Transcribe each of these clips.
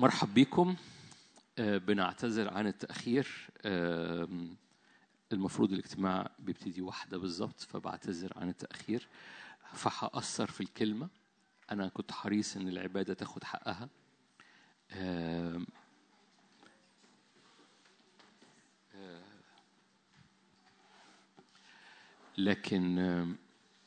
مرحب بكم آه، بنعتذر عن التأخير آم، المفروض الاجتماع بيبتدي واحدة بالظبط فبعتذر عن التأخير فهأثر في الكلمة أنا كنت حريص إن العبادة تاخد حقها آم، آه، لكن آم،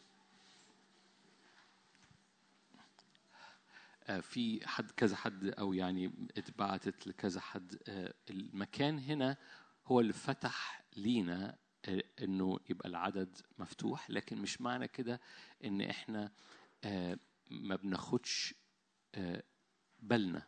آه، في حد كذا حد او يعني اتبعتت لكذا حد آه، المكان هنا هو اللي فتح لينا آه، انه يبقى العدد مفتوح لكن مش معنى كده ان احنا آه، ما بناخدش آه، بالنا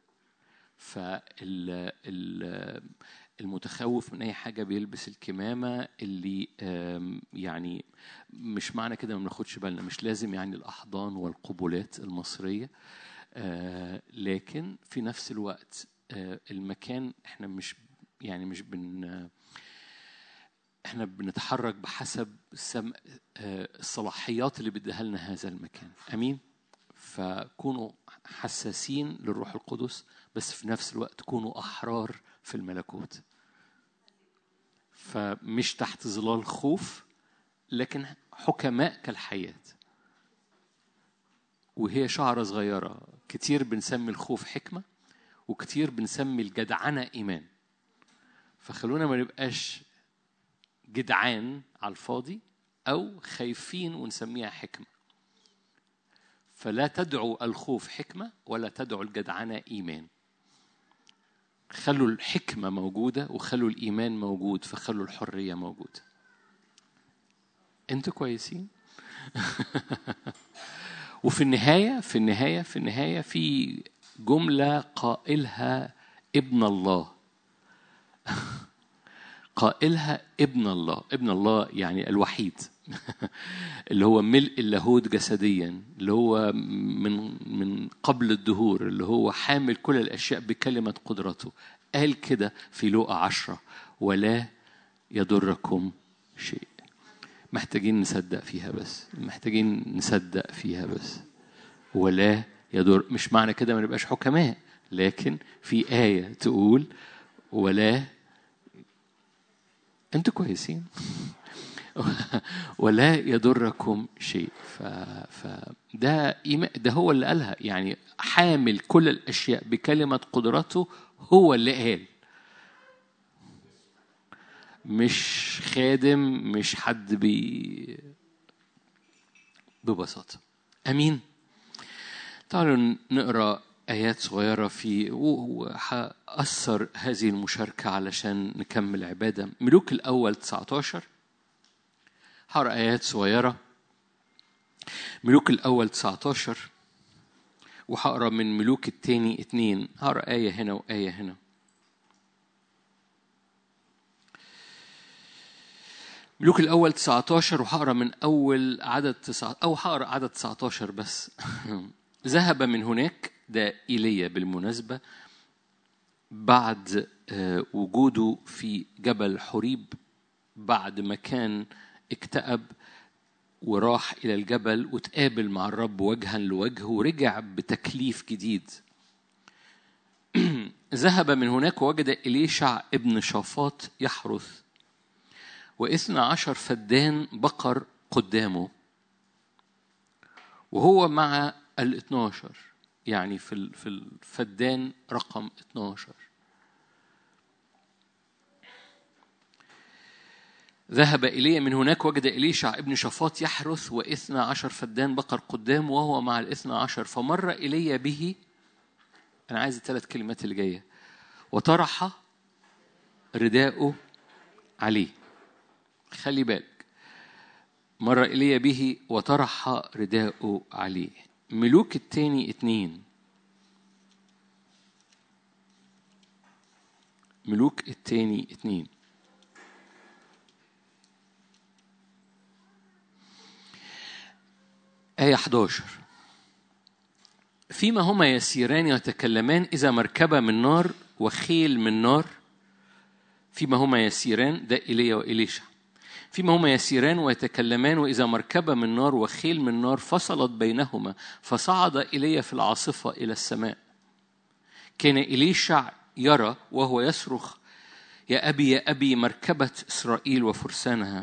فالمتخوف من اي حاجه بيلبس الكمامه اللي آم، يعني مش معنى كده ما بناخدش بالنا مش لازم يعني الاحضان والقبلات المصريه آه، لكن في نفس الوقت آه، المكان احنا مش يعني مش بن احنا بنتحرك بحسب السم... آه، الصلاحيات اللي بيديها لنا هذا المكان امين فكونوا حساسين للروح القدس بس في نفس الوقت كونوا احرار في الملكوت فمش تحت ظلال خوف لكن حكماء كالحياه وهي شعرة صغيرة كتير بنسمي الخوف حكمة وكتير بنسمي الجدعنة إيمان فخلونا ما نبقاش جدعان على الفاضي أو خايفين ونسميها حكمة فلا تدعوا الخوف حكمة ولا تدعوا الجدعنة إيمان خلوا الحكمة موجودة وخلوا الإيمان موجود فخلوا الحرية موجودة أنتوا كويسين؟ وفي النهاية في النهاية في النهاية في جملة قائلها ابن الله قائلها ابن الله ابن الله يعني الوحيد اللي هو ملء اللاهوت جسديا اللي هو من من قبل الدهور اللي هو حامل كل الأشياء بكلمة قدرته قال كده في لوقا عشرة ولا يضركم شيء محتاجين نصدق فيها بس محتاجين نصدق فيها بس ولا يضر مش معنى كده ما نبقاش حكماء لكن في آية تقول ولا انتوا كويسين ولا يضركم شيء ف... فده إيمان ده هو اللي قالها يعني حامل كل الأشياء بكلمة قدرته هو اللي قال مش خادم مش حد بي ببساطة أمين تعالوا نقرأ آيات صغيرة في وهأثر هذه المشاركة علشان نكمل عبادة ملوك الأول 19 هقرأ آيات صغيرة ملوك الأول 19 وهقرأ من ملوك التاني اتنين هقرأ آية هنا وآية هنا ملوك الأول 19 وهقرا من أول عدد تسعة أو هقرا عدد 19 بس ذهب من هناك ده إيليا بالمناسبة بعد آه، وجوده في جبل حريب بعد ما كان اكتئب وراح إلى الجبل وتقابل مع الرب وجها لوجه ورجع بتكليف جديد ذهب من هناك ووجد إليشع ابن شافاط يحرث واثنى عشر فدان بقر قدامه وهو مع الاثناشر يعني في ال- في الفدان رقم 12 ذهب إلي من هناك وجد إليشع ابن شفاط يحرث واثنى عشر فدان بقر قدامه وهو مع الاثنى عشر فمر إلي به أنا عايز الثلاث كلمات اللي جاية وطرح رداءه عليه خلي بالك مر إلي به وطرح رداءه عليه ملوك التاني اتنين ملوك التاني اتنين آية 11 فيما هما يسيران يتكلمان إذا مركبة من نار وخيل من نار فيما هما يسيران ده إيليا وإليشع فيما هما يسيران ويتكلمان وإذا مركبة من نار وخيل من نار فصلت بينهما فصعد إلي في العاصفة إلى السماء كان إليشع يرى وهو يصرخ يا أبي يا أبي مركبة إسرائيل وفرسانها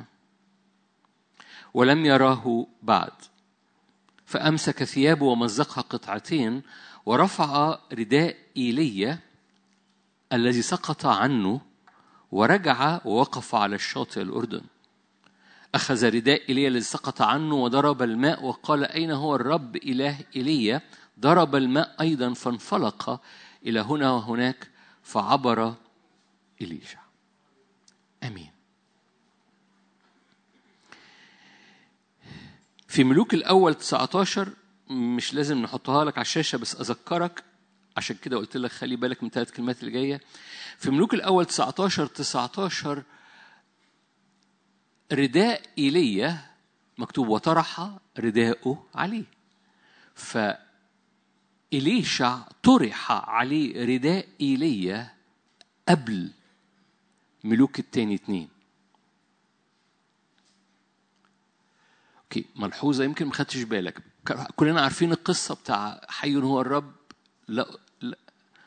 ولم يراه بعد فأمسك ثيابه ومزقها قطعتين ورفع رداء إيليا الذي سقط عنه ورجع ووقف على الشاطئ الأردن أخذ رداء إيليا الذي سقط عنه وضرب الماء وقال أين هو الرب إله إيليا ضرب الماء أيضا فانفلق إلى هنا وهناك فعبر إليشع امين في ملوك الاول 19 مش لازم نحطها لك على الشاشه بس اذكرك عشان كده قلت لك خلي بالك من ثلاث كلمات اللي جايه في ملوك الاول 19 19 رداء ايليا مكتوب وطرح رداءه عليه ف إليشع طرح عليه رداء إيليا قبل ملوك التاني اتنين اوكي ملحوظه يمكن ما خدتش بالك كلنا عارفين القصه بتاع حي هو الرب لا, لا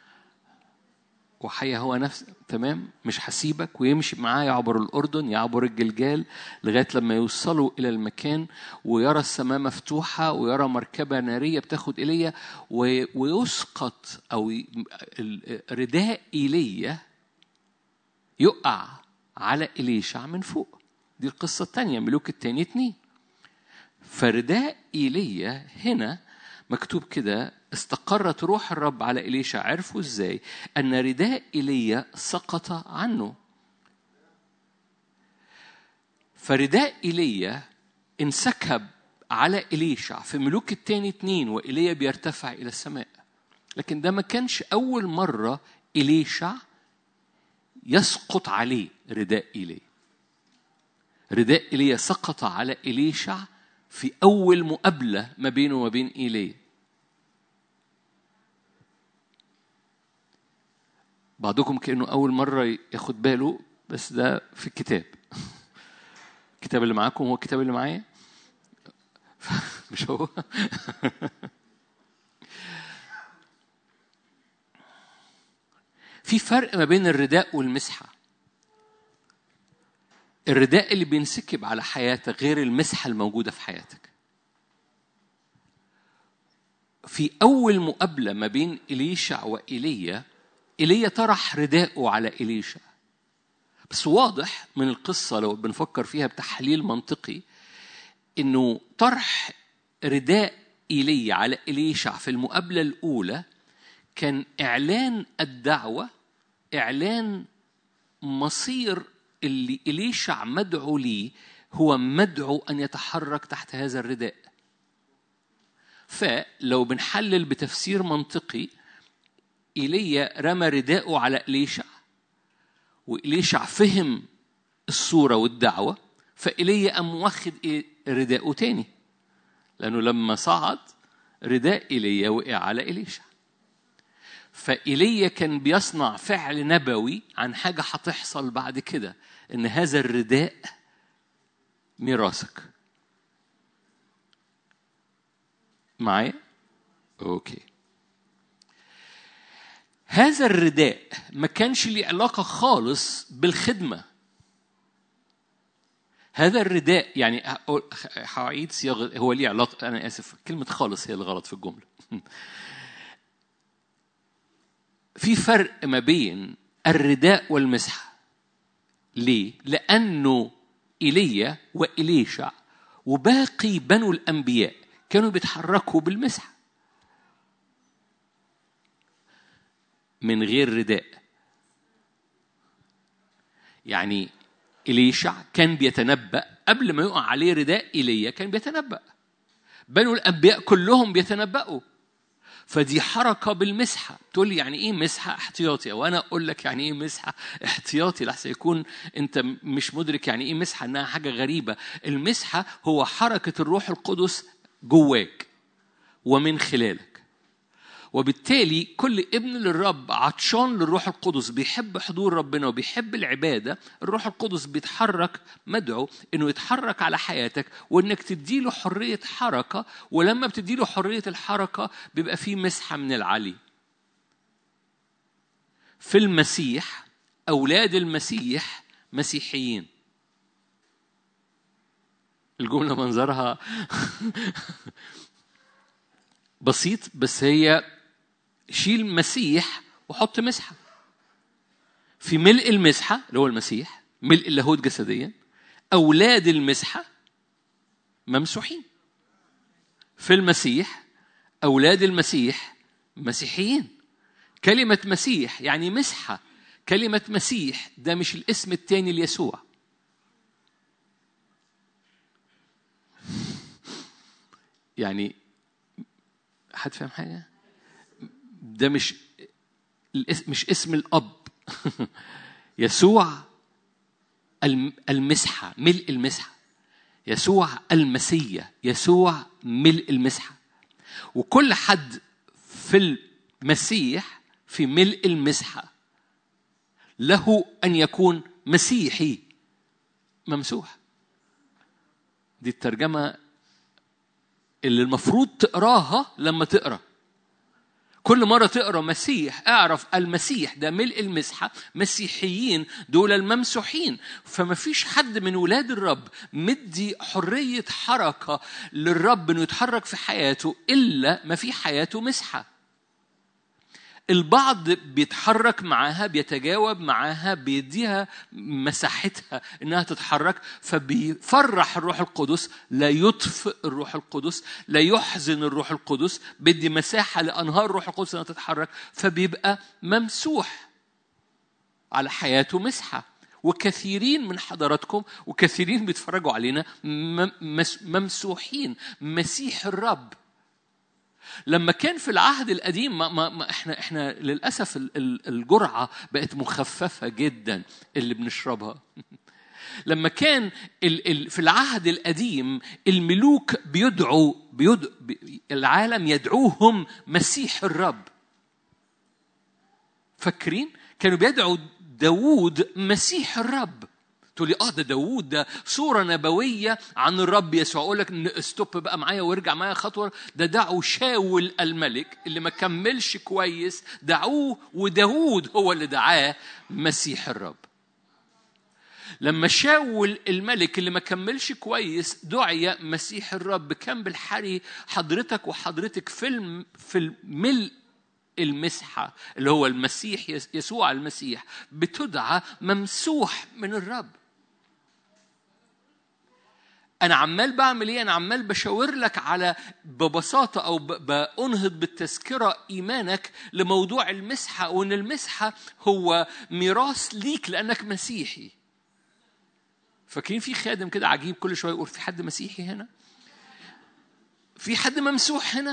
وحي هو نفس تمام مش هسيبك ويمشي معاه يعبر الأردن يعبر الجلجال لغاية لما يوصلوا إلى المكان ويرى السماء مفتوحة ويرى مركبة نارية بتاخد إيليا ويسقط أو رداء إيليا يقع على إليشع من فوق دي القصة الثانية ملوك الثاني اتنين فرداء إيليا هنا مكتوب كده استقرت روح الرب على إليشع عرفوا إزاي أن رداء إيليا سقط عنه فرداء إيليا انسكب على إليشع في ملوك الثاني اتنين وإيليا بيرتفع إلى السماء لكن ده ما كانش أول مرة إليشع يسقط عليه رداء إيليا رداء إيليا سقط على إليشع في أول مقابلة ما بينه وما بين إيليا بعضكم كأنه أول مرة ياخد باله بس ده في الكتاب الكتاب اللي معاكم هو الكتاب اللي معايا مش هو في فرق ما بين الرداء والمسحة الرداء اللي بينسكب على حياتك غير المسحة الموجودة في حياتك في أول مقابلة ما بين إليشع وإيليا إيليا طرح رداءه على إليشع بس واضح من القصة لو بنفكر فيها بتحليل منطقي إنه طرح رداء إيليا على إليشع في المقابلة الأولى كان إعلان الدعوة إعلان مصير اللي إليشع مدعو ليه هو مدعو أن يتحرك تحت هذا الرداء فلو بنحلل بتفسير منطقي إيليا رمى رداءه على إليشع وإليشع فهم الصورة والدعوة فإيليا قام واخد رداءه تاني لأنه لما صعد رداء إيليا وقع على إليشع فإيليا كان بيصنع فعل نبوي عن حاجة هتحصل بعد كده إن هذا الرداء ميراثك معايا؟ أوكي هذا الرداء ما كانش ليه علاقة خالص بالخدمة هذا الرداء يعني هعيد صياغة هو ليه علاقة أنا آسف كلمة خالص هي الغلط في الجملة في فرق ما بين الرداء والمسحة ليه؟ لأنه إيليا وإليشع وباقي بنو الأنبياء كانوا بيتحركوا بالمسحة من غير رداء يعني إليشع كان بيتنبأ قبل ما يقع عليه رداء إيليا كان بيتنبأ بنو الأنبياء كلهم بيتنبأوا فدي حركة بالمسحة تقول لي يعني إيه مسحة احتياطي وأنا أقول لك يعني إيه مسحة احتياطي لحسن يكون أنت مش مدرك يعني إيه مسحة إنها حاجة غريبة المسحة هو حركة الروح القدس جواك ومن خلالك وبالتالي كل ابن للرب عطشان للروح القدس بيحب حضور ربنا وبيحب العبادة الروح القدس بيتحرك مدعو انه يتحرك على حياتك وانك تديله حرية حركة ولما بتديله حرية الحركة بيبقى فيه مسحة من العلي في المسيح أولاد المسيح مسيحيين الجملة منظرها بسيط بس هي شيل مسيح وحط مسحة في ملء المسحة اللي هو المسيح ملء اللاهوت جسديا أولاد المسحة ممسوحين في المسيح أولاد المسيح مسيحيين كلمة مسيح يعني مسحة كلمة مسيح ده مش الاسم التاني ليسوع يعني حد فاهم حاجة؟ ده مش مش اسم الأب يسوع المسحة ملء المسحة يسوع المسيا يسوع ملء المسحة وكل حد في المسيح في ملء المسحة له أن يكون مسيحي ممسوح دي الترجمة اللي المفروض تقراها لما تقرا كل مرة تقرا مسيح اعرف المسيح ده ملء المسحة مسيحيين دول الممسوحين فما فيش حد من ولاد الرب مدي حرية حركة للرب انه يتحرك في حياته إلا ما في حياته مسحة البعض بيتحرك معاها بيتجاوب معاها بيديها مساحتها انها تتحرك فبيفرح الروح القدس لا يطفئ الروح القدس لا يحزن الروح القدس بيدي مساحه لانهار الروح القدس انها تتحرك فبيبقى ممسوح على حياته مسحه وكثيرين من حضراتكم وكثيرين بيتفرجوا علينا ممسوحين مسيح الرب لما كان في العهد القديم ما, ما, ما احنا احنا للاسف الجرعه بقت مخففه جدا اللي بنشربها لما كان ال ال في العهد القديم الملوك بيدعوا بيدعو العالم يدعوهم مسيح الرب فاكرين كانوا بيدعوا داوود مسيح الرب تقول لي اه ده داوود ده صورة نبوية عن الرب يسوع أقول لك استوب بقى معايا وارجع معايا خطوة ده دعوا شاول الملك اللي ما كملش كويس دعوه وداوود هو اللي دعاه مسيح الرب لما شاول الملك اللي ما كملش كويس دعي مسيح الرب كان بالحري حضرتك وحضرتك في في الملء المسحة اللي هو المسيح يسوع المسيح بتدعى ممسوح من الرب انا عمال بعمل ايه انا عمال بشاور لك على ببساطه او بانهض بالتذكره ايمانك لموضوع المسحه وان المسحه هو ميراث ليك لانك مسيحي فاكرين في خادم كده عجيب كل شويه يقول في حد مسيحي هنا في حد ممسوح هنا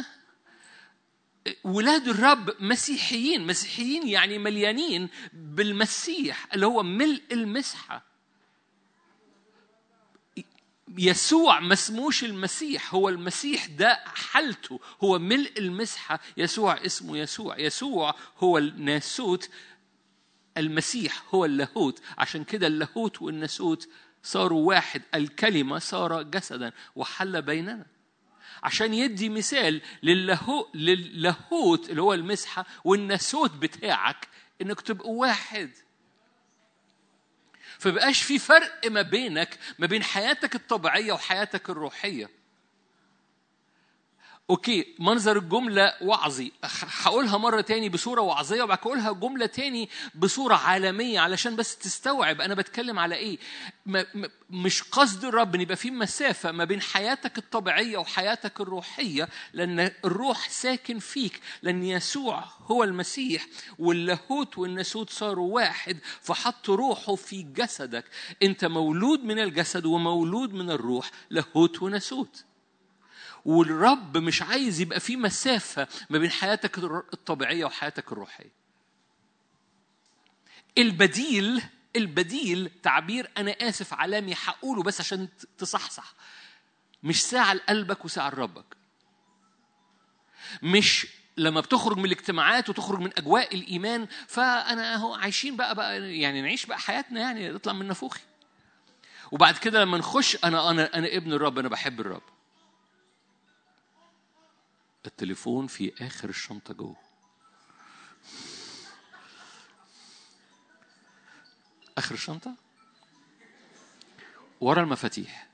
ولاد الرب مسيحيين مسيحيين يعني مليانين بالمسيح اللي هو ملء المسحه يسوع ما اسموش المسيح هو المسيح ده حالته هو ملء المسحة يسوع اسمه يسوع يسوع هو الناسوت المسيح هو اللاهوت عشان كده اللاهوت والناسوت صاروا واحد الكلمة صار جسدا وحل بيننا عشان يدي مثال لللاهوت للاهوت اللي هو المسحة والناسوت بتاعك انك تبقوا واحد فبقاش في فرق ما بينك ما بين حياتك الطبيعية وحياتك الروحية اوكي منظر الجمله وعظي هقولها مره تاني بصوره وعظيه وبعد اقولها جمله تاني بصوره عالميه علشان بس تستوعب انا بتكلم على ايه مش قصد الرب ان يبقى في مسافه ما بين حياتك الطبيعيه وحياتك الروحيه لان الروح ساكن فيك لان يسوع هو المسيح واللاهوت والناسوت صاروا واحد فحط روحه في جسدك انت مولود من الجسد ومولود من الروح لاهوت وناسوت والرب مش عايز يبقى في مسافة ما بين حياتك الطبيعية وحياتك الروحية البديل البديل تعبير أنا آسف علامي هقوله بس عشان تصحصح مش ساعة لقلبك وساعة لربك مش لما بتخرج من الاجتماعات وتخرج من اجواء الايمان فانا اهو عايشين بقى بقى يعني نعيش بقى حياتنا يعني نطلع من نافوخي وبعد كده لما نخش انا انا انا ابن الرب انا بحب الرب التليفون في آخر الشنطة جوه اخر الشنطه ورا المفاتيح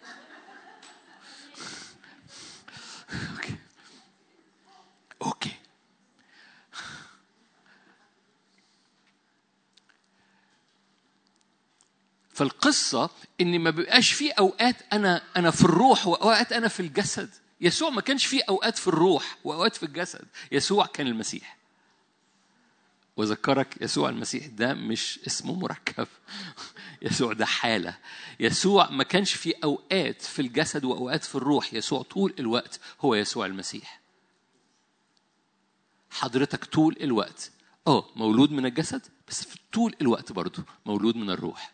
اوكي اوكي فالقصة إن ما بيبقاش في أوقات أنا أنا في الروح وأوقات أنا في الجسد يسوع ما كانش في أوقات في الروح وأوقات في الجسد يسوع كان المسيح وذكرك يسوع المسيح ده مش اسمه مركب يسوع ده حالة يسوع ما كانش في أوقات في الجسد وأوقات في الروح يسوع طول الوقت هو يسوع المسيح حضرتك طول الوقت اه مولود من الجسد بس في طول الوقت برضه مولود من الروح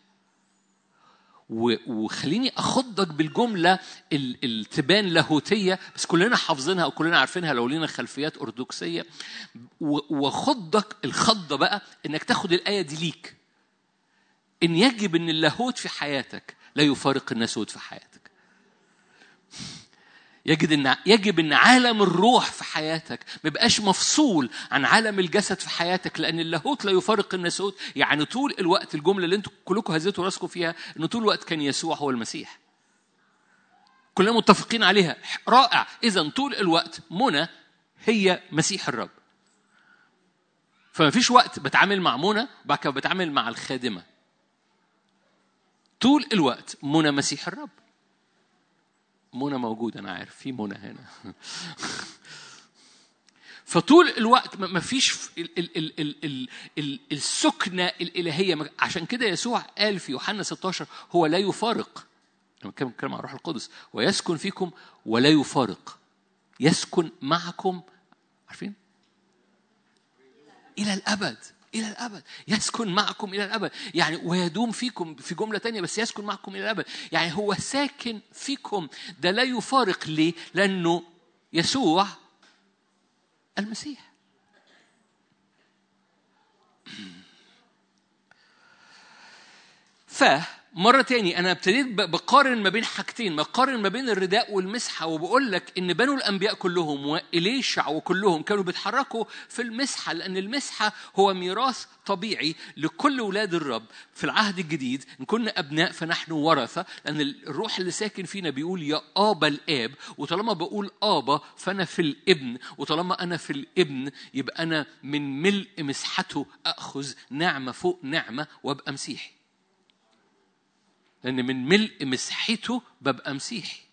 وخليني اخضك بالجمله اللي تبان لاهوتيه بس كلنا حافظينها او كلنا عارفينها لو لينا خلفيات ارثوذكسيه واخضك الخضه بقى انك تاخد الايه دي ليك ان يجب ان اللاهوت في حياتك لا يفارق الناسوت في حياتك يجد ان يجب ان عالم الروح في حياتك ما يبقاش مفصول عن عالم الجسد في حياتك لان اللاهوت لا يفارق الناسوت يعني طول الوقت الجمله اللي انتم كلكم هزيتوا راسكم فيها ان طول الوقت كان يسوع هو المسيح كلنا متفقين عليها رائع اذا طول الوقت منى هي مسيح الرب فما فيش وقت بتعامل مع منى وبعد كده بتعامل مع الخادمه طول الوقت منى مسيح الرب منى موجود انا عارف في منى هنا فطول الوقت ما فيش السكنة الإلهية عشان كده يسوع قال في يوحنا 16 هو لا يفارق لما كان بيتكلم عن الروح القدس ويسكن فيكم ولا يفارق يسكن معكم عارفين إلى الأبد إلى الأبد يسكن معكم إلى الأبد يعني ويدوم فيكم في جملة تانية بس يسكن معكم إلى الأبد يعني هو ساكن فيكم ده لا يفارق ليه لأنه يسوع المسيح ف مرة تاني أنا ابتديت بقارن ما بين حاجتين بقارن ما بين الرداء والمسحة وبقول لك إن بنو الأنبياء كلهم وإليشع وكلهم كانوا بيتحركوا في المسحة لأن المسحة هو ميراث طبيعي لكل ولاد الرب في العهد الجديد إن كنا أبناء فنحن ورثة لأن الروح اللي ساكن فينا بيقول يا آبا الآب وطالما بقول آبا فأنا في الابن وطالما أنا في الابن يبقى أنا من ملء مسحته أخذ نعمة فوق نعمة وأبقى مسيحي لأن من ملء مسحته ببقى مسيحي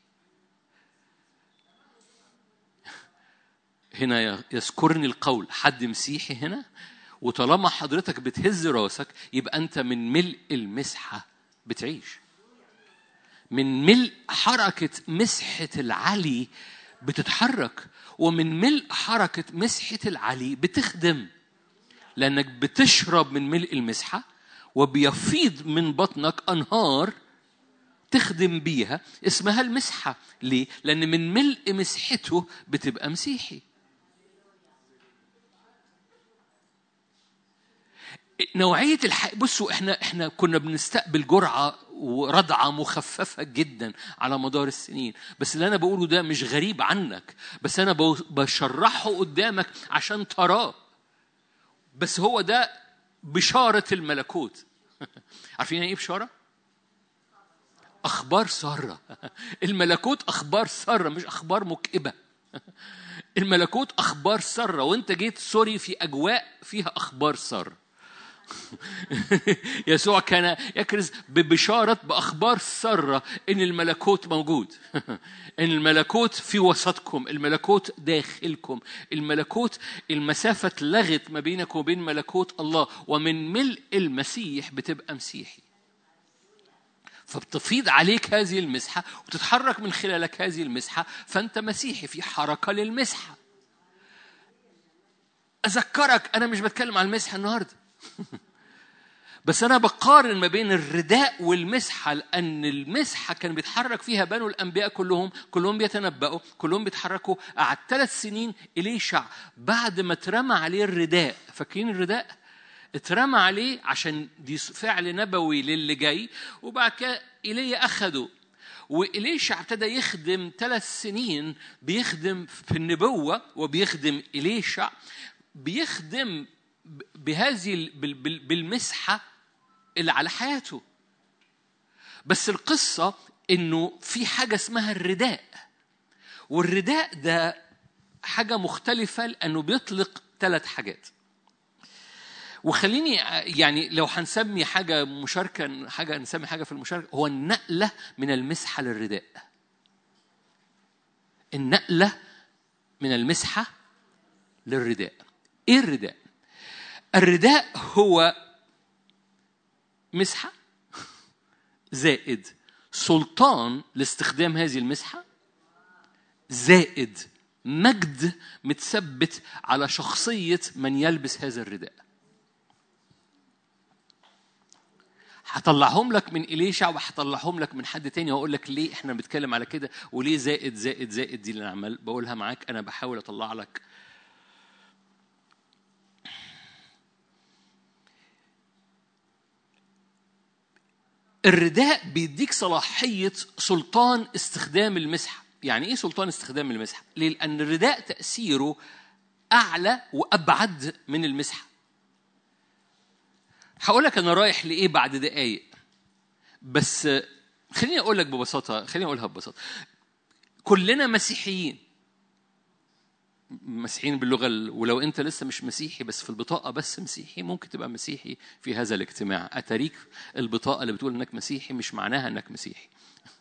هنا يذكرني القول حد مسيحي هنا وطالما حضرتك بتهز راسك يبقى أنت من ملء المسحة بتعيش من ملء حركة مسحة العلي بتتحرك ومن ملء حركة مسحة العلي بتخدم لأنك بتشرب من ملء المسحة وبيفيض من بطنك أنهار تخدم بيها اسمها المسحة ليه؟ لأن من ملء مسحته بتبقى مسيحي نوعية الح... بصوا احنا احنا كنا بنستقبل جرعة ورضعة مخففة جدا على مدار السنين بس اللي أنا بقوله ده مش غريب عنك بس أنا بشرحه قدامك عشان تراه بس هو ده بشارة الملكوت عارفين ايه بشارة؟ أخبار سارة الملكوت أخبار سارة مش أخبار مكئبة الملكوت أخبار سارة وأنت جيت سوري في أجواء فيها أخبار سارة يسوع كان يكرز ببشارة بأخبار سارة إن الملكوت موجود إن الملكوت في وسطكم الملكوت داخلكم الملكوت المسافة اتلغت ما بينك وبين ملكوت الله ومن ملء المسيح بتبقى مسيحي فبتفيض عليك هذه المسحة وتتحرك من خلالك هذه المسحة فأنت مسيحي في حركة للمسحة أذكرك أنا مش بتكلم عن المسحة النهاردة بس أنا بقارن ما بين الرداء والمسحة لأن المسحة كان بيتحرك فيها بنو الأنبياء كلهم كلهم بيتنبأوا كلهم بيتحركوا قعد ثلاث سنين إليشع بعد ما اترمى عليه الرداء فاكرين الرداء؟ اترمى عليه عشان دي فعل نبوي للي جاي وبعد كده ايليا اخده وإليشع ابتدى يخدم ثلاث سنين بيخدم في النبوة وبيخدم إليشع بيخدم بهذه بالمسحة اللي على حياته بس القصة إنه في حاجة اسمها الرداء والرداء ده حاجة مختلفة لأنه بيطلق ثلاث حاجات وخليني يعني لو هنسمي حاجة مشاركة حاجة نسمي حاجة في المشاركة هو النقلة من المسحة للرداء النقلة من المسحة للرداء ايه الرداء الرداء هو مسحة زائد سلطان لاستخدام هذه المسحة زائد مجد متثبت على شخصية من يلبس هذا الرداء هطلعهم لك من إليشع وهطلعهم لك من حد تاني وأقول لك ليه إحنا بنتكلم على كده وليه زائد زائد زائد دي اللي أنا عمال بقولها معاك أنا بحاول أطلع لك الرداء بيديك صلاحية سلطان استخدام المسحة يعني ايه سلطان استخدام المسحة ليه؟ لأن الرداء تأثيره أعلى وأبعد من المسحة هقول لك أنا رايح لإيه بعد دقايق بس خليني أقول لك ببساطة خليني أقولها ببساطة كلنا مسيحيين مسيحيين باللغة ال... ولو أنت لسه مش مسيحي بس في البطاقة بس مسيحي ممكن تبقى مسيحي في هذا الاجتماع أتاريك البطاقة اللي بتقول إنك مسيحي مش معناها إنك مسيحي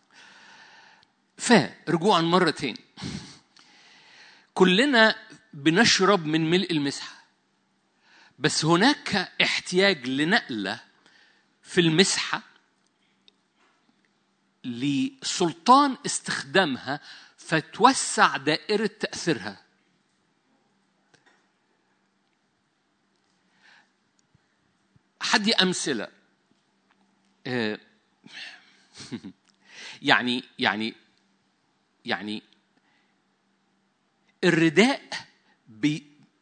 فرجوعا مرة تاني كلنا بنشرب من ملء المسحة بس هناك احتياج لنقلة في المسحة لسلطان استخدامها فتوسع دائرة تأثيرها حدي أمثلة يعني يعني يعني الرداء بي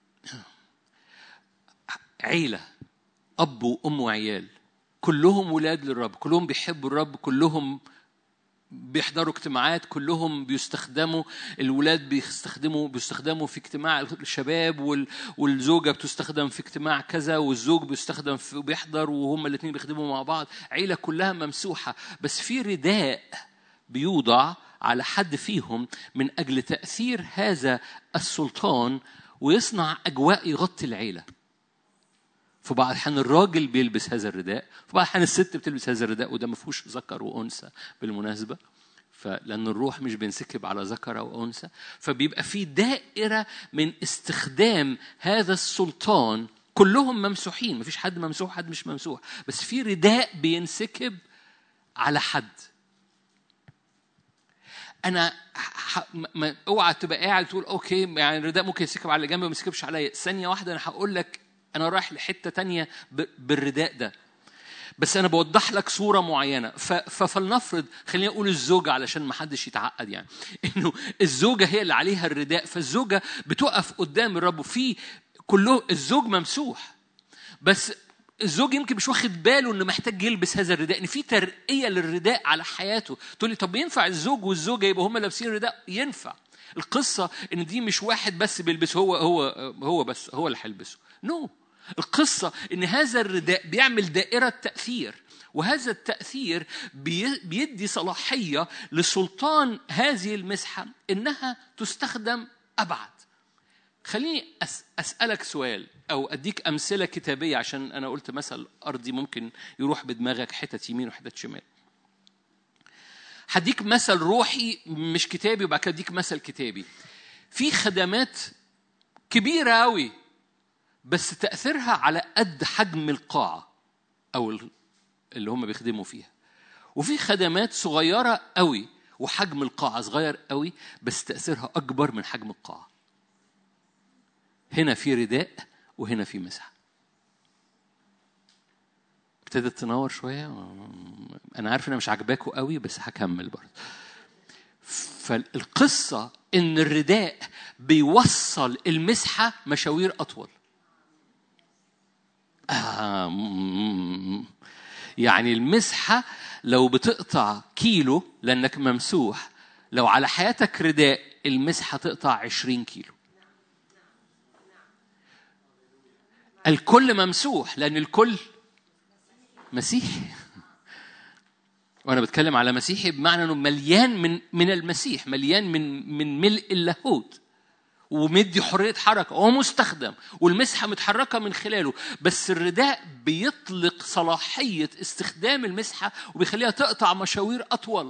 عيلة أب وأم وعيال كلهم ولاد للرب كلهم بيحبوا الرب كلهم بيحضروا اجتماعات كلهم بيستخدموا الولاد بيستخدموا بيستخدموا في اجتماع الشباب وال والزوجه بتستخدم في اجتماع كذا والزوج بيستخدم في بيحضر وهم الاثنين بيخدموا مع بعض عيله كلها ممسوحه بس في رداء بيوضع على حد فيهم من اجل تاثير هذا السلطان ويصنع اجواء يغطي العيله في بعض الأحيان الراجل بيلبس هذا الرداء في بعض الأحيان الست بتلبس هذا الرداء وده ما فيهوش ذكر وأنثى بالمناسبة فلأن الروح مش بينسكب على ذكر أو أنثى فبيبقى في دائرة من استخدام هذا السلطان كلهم ممسوحين مفيش حد ممسوح حد مش ممسوح بس في رداء بينسكب على حد انا ح... ما... اوعى تبقى قاعد تقول اوكي يعني الرداء ممكن يسكب على اللي جنبي وما يسكبش عليا ثانيه واحده انا هقول لك انا رايح لحته تانية بالرداء ده بس انا بوضح لك صوره معينه ففلنفرض خليني اقول الزوجه علشان ما حدش يتعقد يعني انه الزوجه هي اللي عليها الرداء فالزوجه بتقف قدام الرب وفي كله الزوج ممسوح بس الزوج يمكن مش واخد باله انه محتاج يلبس هذا الرداء ان في ترقيه للرداء على حياته تقول لي طب ينفع الزوج والزوجه يبقوا هم لابسين رداء ينفع القصه ان دي مش واحد بس بيلبسه هو هو هو بس هو اللي هيلبسه نو no. القصة إن هذا الرداء بيعمل دائرة تأثير وهذا التأثير بيدي صلاحية لسلطان هذه المسحة إنها تستخدم أبعد خليني أسألك سؤال أو أديك أمثلة كتابية عشان أنا قلت مثل أرضي ممكن يروح بدماغك حتة يمين وحتة شمال هديك مثل روحي مش كتابي وبعد كده أديك مثل كتابي في خدمات كبيرة أوي بس تأثيرها على قد حجم القاعة أو اللي هم بيخدموا فيها وفي خدمات صغيرة قوي وحجم القاعة صغير قوي بس تأثيرها أكبر من حجم القاعة هنا في رداء وهنا في مسحة ابتدت تنور شوية أنا عارف إنها مش عاجباكوا قوي بس هكمل برضه فالقصة إن الرداء بيوصل المسحة مشاوير أطول آه يعني المسحة لو بتقطع كيلو لأنك ممسوح لو على حياتك رداء المسحة تقطع عشرين كيلو الكل ممسوح لأن الكل مسيحي وانا بتكلم على مسيحي بمعنى انه مليان من من المسيح مليان من من ملء اللاهوت ومدي حرية حركة هو مستخدم والمسحة متحركة من خلاله بس الرداء بيطلق صلاحية استخدام المسحة وبيخليها تقطع مشاوير أطول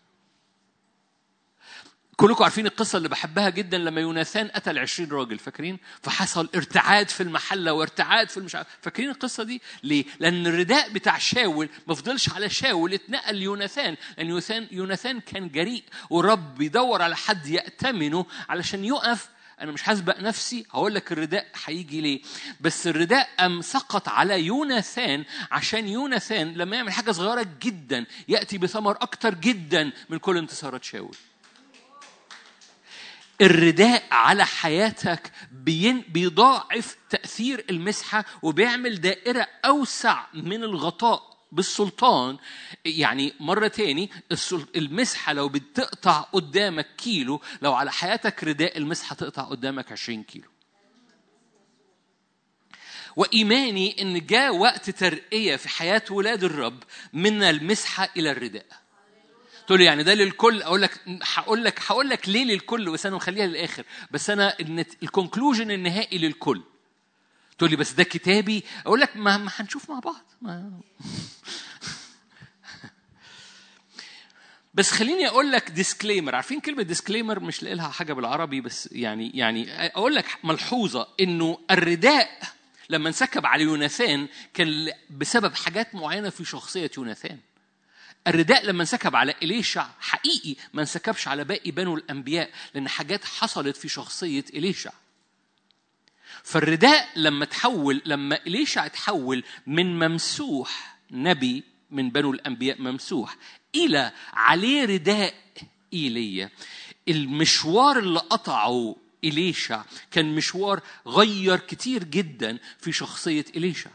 كلكم عارفين القصة اللي بحبها جدا لما يوناثان قتل عشرين راجل فاكرين؟ فحصل ارتعاد في المحلة وارتعاد في المش فاكرين القصة دي؟ ليه؟ لأن الرداء بتاع شاول ما فضلش على شاول اتنقل ليوناثان لأن يوناثان يوناثان كان جريء والرب بيدور على حد يأتمنه علشان يقف انا مش هسبق نفسي هقول لك الرداء هيجي ليه بس الرداء ام سقط على يوناثان عشان يوناثان لما يعمل حاجه صغيره جدا ياتي بثمر اكتر جدا من كل انتصارات شاول الرداء على حياتك بين بيضاعف تأثير المسحة وبيعمل دائرة أوسع من الغطاء بالسلطان يعني مرة تاني المسحة لو بتقطع قدامك كيلو لو على حياتك رداء المسحة تقطع قدامك عشرين كيلو وإيماني إن جاء وقت ترقية في حياة ولاد الرب من المسحة إلى الرداء تقول لي يعني ده للكل اقول لك هقول لك هقول لك ليه للكل بس انا مخليها للاخر بس انا الكونكلوجن النهائي للكل تقول لي بس ده كتابي اقول لك ما, ما هنشوف مع بعض ما بس خليني اقول لك ديسكليمر عارفين كلمه ديسكليمر مش لاقي لها حاجه بالعربي بس يعني يعني اقول لك ملحوظه انه الرداء لما انسكب على يوناثان كان بسبب حاجات معينه في شخصيه يوناثان الرداء لما انسكب على إليشع حقيقي ما انسكبش على باقي بنو الأنبياء لأن حاجات حصلت في شخصية إليشع فالرداء لما تحول لما إليشع تحول من ممسوح نبي من بنو الأنبياء ممسوح إلى عليه رداء إيليا المشوار اللي قطعه إليشع كان مشوار غير كتير جدا في شخصية إليشع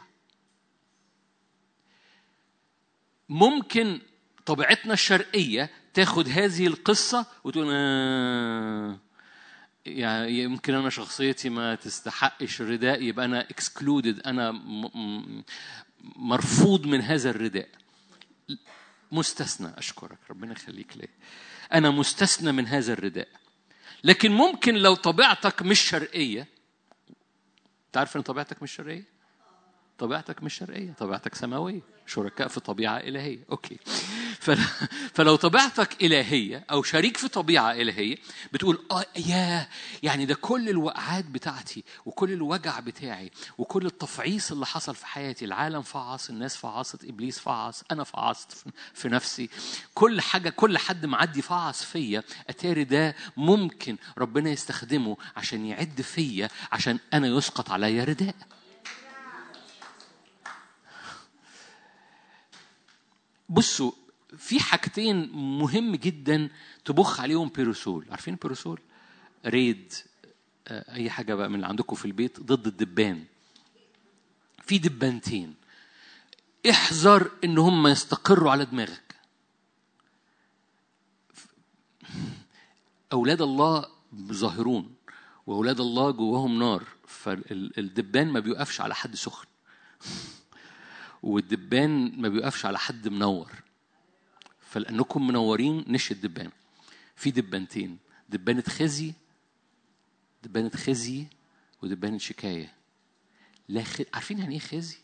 ممكن طبيعتنا الشرقية تاخد هذه القصة وتقول آه يعني يمكن أنا شخصيتي ما تستحقش الرداء يبقى أنا اكسكلودد أنا مرفوض من هذا الرداء مستثنى أشكرك ربنا يخليك لي أنا مستثنى من هذا الرداء لكن ممكن لو طبيعتك مش شرقية تعرف ان طبيعتك مش شرقيه طبيعتك مش شرقيه طبيعتك سماويه شركاء في طبيعه الهيه اوكي فلو طبيعتك إلهية أو شريك في طبيعة إلهية بتقول آه يا يعني ده كل الوقعات بتاعتي وكل الوجع بتاعي وكل التفعيص اللي حصل في حياتي العالم فعص الناس فعصت إبليس فعص أنا فعصت في نفسي كل حاجة كل حد معدي فعص فيا أتاري ده ممكن ربنا يستخدمه عشان يعد فيا عشان أنا يسقط عليا رداء بصوا في حاجتين مهم جدا تبخ عليهم بيروسول عارفين بيروسول ريد آه، اي حاجه بقى من اللي عندكم في البيت ضد الدبان في دبانتين احذر ان هم يستقروا على دماغك اولاد الله ظاهرون واولاد الله جواهم نار فالدبان ما بيوقفش على حد سخن والدبان ما بيوقفش على حد منور فلأنكم منورين نش الدبان في دبانتين دبانة خزي دبانة خزي ودبانة شكاية لا خ... عارفين يعني ايه خزي؟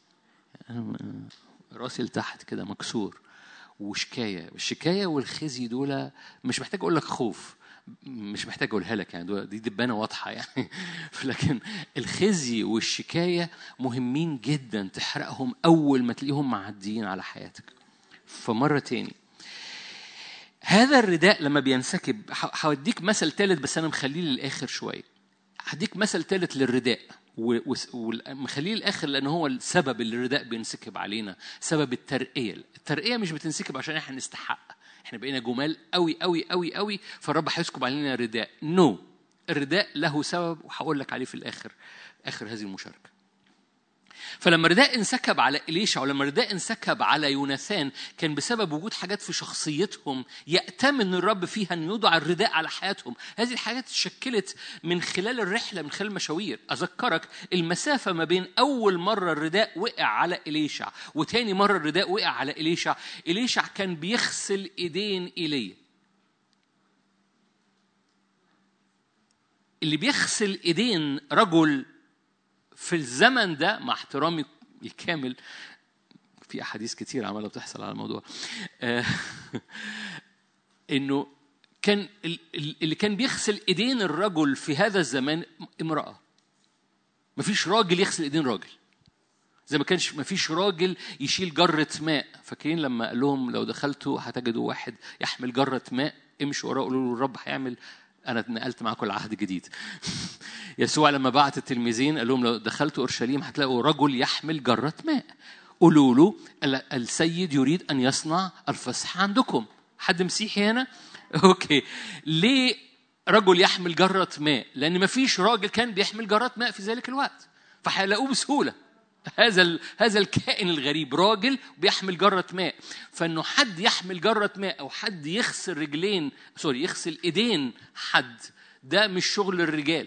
راسي لتحت كده مكسور وشكاية الشكاية والخزي دول مش محتاج أقول لك خوف مش محتاج أقولها لك يعني دول دي دبانة واضحة يعني لكن الخزي والشكاية مهمين جدا تحرقهم أول ما تلاقيهم معديين على حياتك فمرة تاني هذا الرداء لما بينسكب هوديك مثل ثالث بس انا مخليه للاخر شويه هديك مثل ثالث للرداء ومخليه للاخر لان هو السبب اللي الرداء بينسكب علينا سبب الترقيه الترقيه مش بتنسكب عشان احنا نستحق احنا بقينا جمال قوي قوي قوي قوي فالرب هيسكب علينا رداء نو no. الرداء له سبب وهقول لك عليه في الاخر اخر هذه المشاركه فلما الرداء انسكب على إليشع ولما الرداء انسكب على يوناثان كان بسبب وجود حاجات في شخصيتهم يأتمن الرب فيها أن يوضع الرداء على حياتهم هذه الحاجات اتشكلت من خلال الرحلة من خلال المشاوير أذكرك المسافة ما بين أول مرة الرداء وقع على إليشع وتاني مرة الرداء وقع على إليشع إليشع كان بيغسل إيدين إيليا اللي بيغسل إيدين رجل في الزمن ده مع احترامي الكامل في احاديث كتير عماله بتحصل على الموضوع آه، انه كان اللي كان بيغسل ايدين الرجل في هذا الزمان امراه مفيش راجل يغسل ايدين راجل زي ما كانش مفيش راجل يشيل جرة ماء فاكرين لما قال لهم لو دخلتوا هتجدوا واحد يحمل جرة ماء امشوا وراه قولوا له الرب هيعمل انا اتنقلت معاكم العهد الجديد يسوع لما بعت التلميذين قال لهم لو دخلتوا اورشليم هتلاقوا رجل يحمل جره ماء قولوا له السيد يريد ان يصنع الفصح عندكم حد مسيحي هنا اوكي ليه رجل يحمل جرة ماء لأن ما فيش راجل كان بيحمل جرة ماء في ذلك الوقت فهيلاقوه بسهولة هذا هذا الكائن الغريب راجل بيحمل جرة ماء فانه حد يحمل جرة ماء او حد يغسل رجلين سوري يغسل ايدين حد ده مش شغل الرجال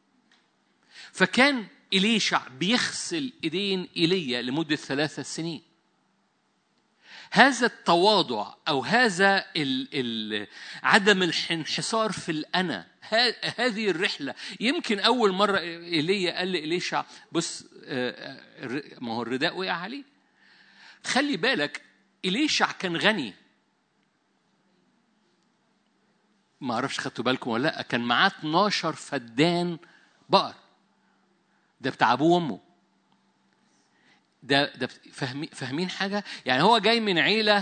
فكان إليشع بيغسل إيدين إيليا لمدة ثلاثة سنين هذا التواضع أو هذا ال ال عدم الانحصار في الأنا هذه الرحلة يمكن أول مرة إيليا قال لإليشع بص آه، آه، ما هو الرداء وقع عليه خلي بالك إليشع كان غني ما اعرفش خدتوا بالكم ولا لا كان معاه 12 فدان بقر ده بتاع ابوه وامه ده ده فاهمين فاهمين حاجه يعني هو جاي من عيله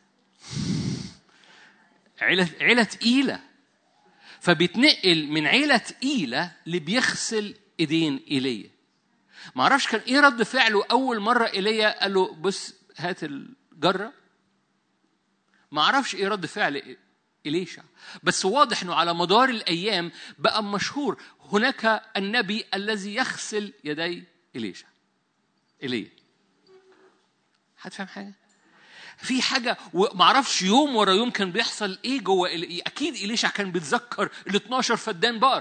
عيله عيله تقيله فبيتنقل من عيله تقيله اللي بيغسل ايدين ايليا ما اعرفش كان ايه رد فعله اول مره ايليا قال له بص هات الجره ما اعرفش ايه رد فعل إليشع بس واضح أنه على مدار الأيام بقى مشهور هناك النبي الذي يغسل يدي إليشع إليه حد فاهم حاجة؟ في حاجة ومعرفش يوم ورا يوم كان بيحصل إيه جوه أكيد إليشع كان بيتذكر ال 12 فدان بار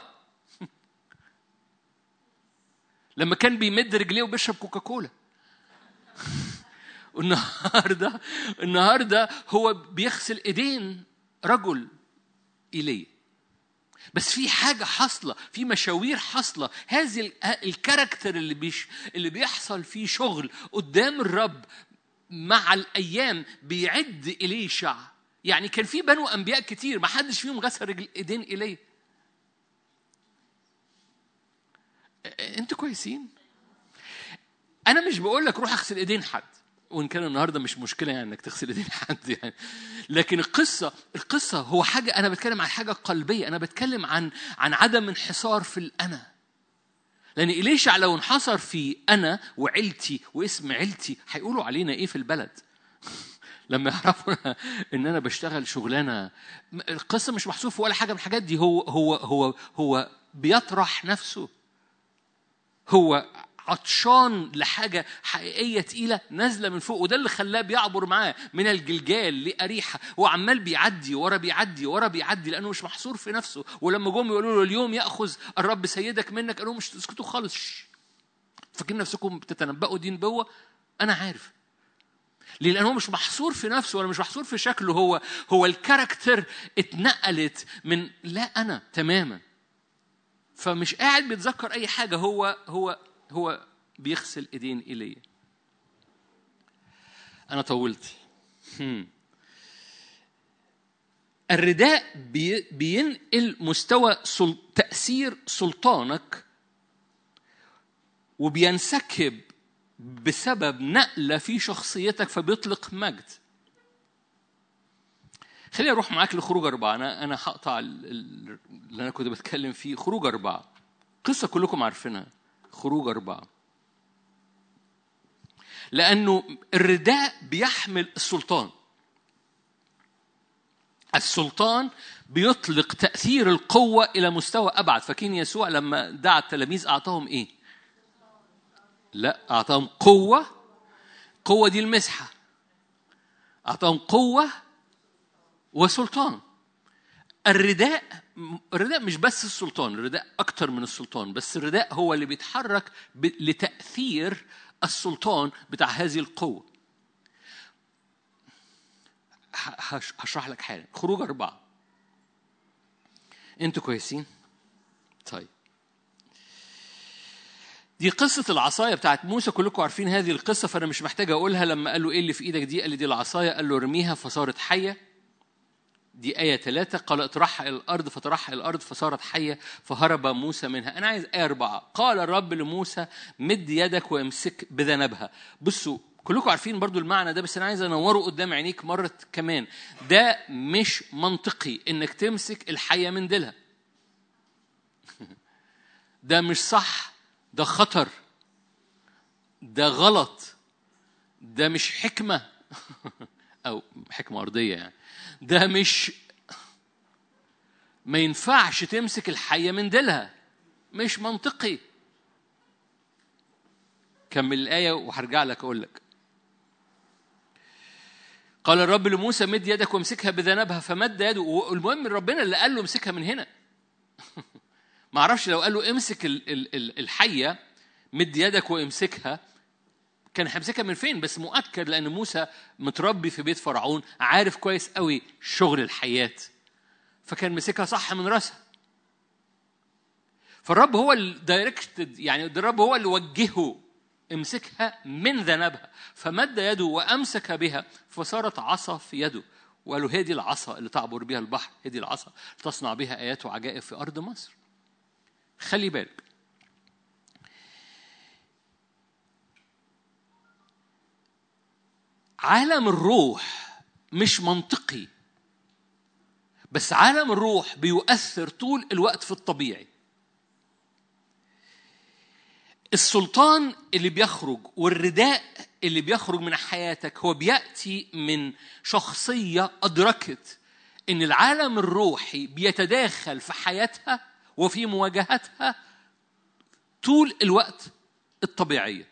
لما كان بيمد رجليه وبيشرب كوكاكولا النهارده النهارده هو بيغسل ايدين رجل إليه بس في حاجة حاصلة في مشاوير حاصلة هذه الكاركتر اللي بيش اللي بيحصل فيه شغل قدام الرب مع الأيام بيعد إليشع يعني كان في بنو أنبياء كتير ما حدش فيهم غسل رجل إيدين إليه أنتوا كويسين أنا مش بقول لك روح أغسل إيدين حد وان كان النهارده مش مشكله يعني انك تغسل ايدين حد يعني لكن القصه القصه هو حاجه انا بتكلم عن حاجه قلبيه انا بتكلم عن عن عدم انحصار في الانا لان إليشع لو انحصر في انا وعيلتي واسم عيلتي هيقولوا علينا ايه في البلد لما يعرفوا ان انا بشتغل شغلانه القصه مش محسوب في ولا حاجه من الحاجات دي هو هو هو هو بيطرح نفسه هو عطشان لحاجة حقيقية تقيلة نازلة من فوق وده اللي خلاه بيعبر معاه من الجلجال لأريحة هو عمال بيعدي ورا بيعدي ورا بيعدي لأنه مش محصور في نفسه ولما جم يقولوا له اليوم يأخذ الرب سيدك منك قالوا مش تسكتوا خالص فاكرين نفسكم بتتنبأوا دي نبوة أنا عارف ليه؟ لأن هو مش محصور في نفسه ولا مش محصور في شكله هو هو الكاركتر اتنقلت من لا أنا تماما فمش قاعد بيتذكر أي حاجة هو هو هو بيغسل ايدين ايليا انا طولت الرداء بينقل مستوى تأثير سلطانك وبينسكب بسبب نقلة في شخصيتك فبيطلق مجد خليني أروح معاك لخروج أربعة أنا أنا هقطع اللي أنا كنت بتكلم فيه خروج أربعة قصة كلكم عارفينها خروج أربعة لأنه الرداء بيحمل السلطان السلطان بيطلق تأثير القوة إلى مستوى أبعد فاكرين يسوع لما دعا التلاميذ أعطاهم إيه؟ لا أعطاهم قوة قوة دي المسحة أعطاهم قوة وسلطان الرداء الرداء مش بس السلطان الرداء أكتر من السلطان بس الرداء هو اللي بيتحرك لتأثير السلطان بتاع هذه القوة هشرح لك حاجة خروج أربعة أنتوا كويسين؟ طيب دي قصة العصاية بتاعت موسى كلكم عارفين هذه القصة فأنا مش محتاج أقولها لما قال له إيه اللي في إيدك دي قال لي دي العصاية قال له ارميها فصارت حية دي آية ثلاثة قال اطرحها إلى الأرض فطرحها إلى الأرض فصارت حية فهرب موسى منها أنا عايز آية أربعة قال الرب لموسى مد يدك وامسك بذنبها بصوا كلكم عارفين برضو المعنى ده بس أنا عايز أنوره قدام عينيك مرة كمان ده مش منطقي إنك تمسك الحية من ديلها ده مش صح ده خطر ده غلط ده مش حكمة أو حكمة أرضية يعني ده مش ما ينفعش تمسك الحية من ديلها مش منطقي كمل الآية وهرجع لك أقول لك قال الرب لموسى مد يدك وامسكها بذنبها فمد يده والمهم ربنا اللي قال له امسكها من هنا ما اعرفش لو قال له امسك الحيه مد يدك وامسكها كان هيمسكها من فين بس مؤكد لان موسى متربي في بيت فرعون عارف كويس قوي شغل الحياه فكان مسكها صح من راسها فالرب هو الدايركتد يعني الرب هو اللي وجهه امسكها من ذنبها فمد يده وامسك بها فصارت عصا في يده وقال له هذه العصا اللي تعبر بها البحر هذه العصا تصنع بها ايات وعجائب في ارض مصر خلي بالك عالم الروح مش منطقي بس عالم الروح بيؤثر طول الوقت في الطبيعي السلطان اللي بيخرج والرداء اللي بيخرج من حياتك هو بياتي من شخصيه ادركت ان العالم الروحي بيتداخل في حياتها وفي مواجهتها طول الوقت الطبيعيه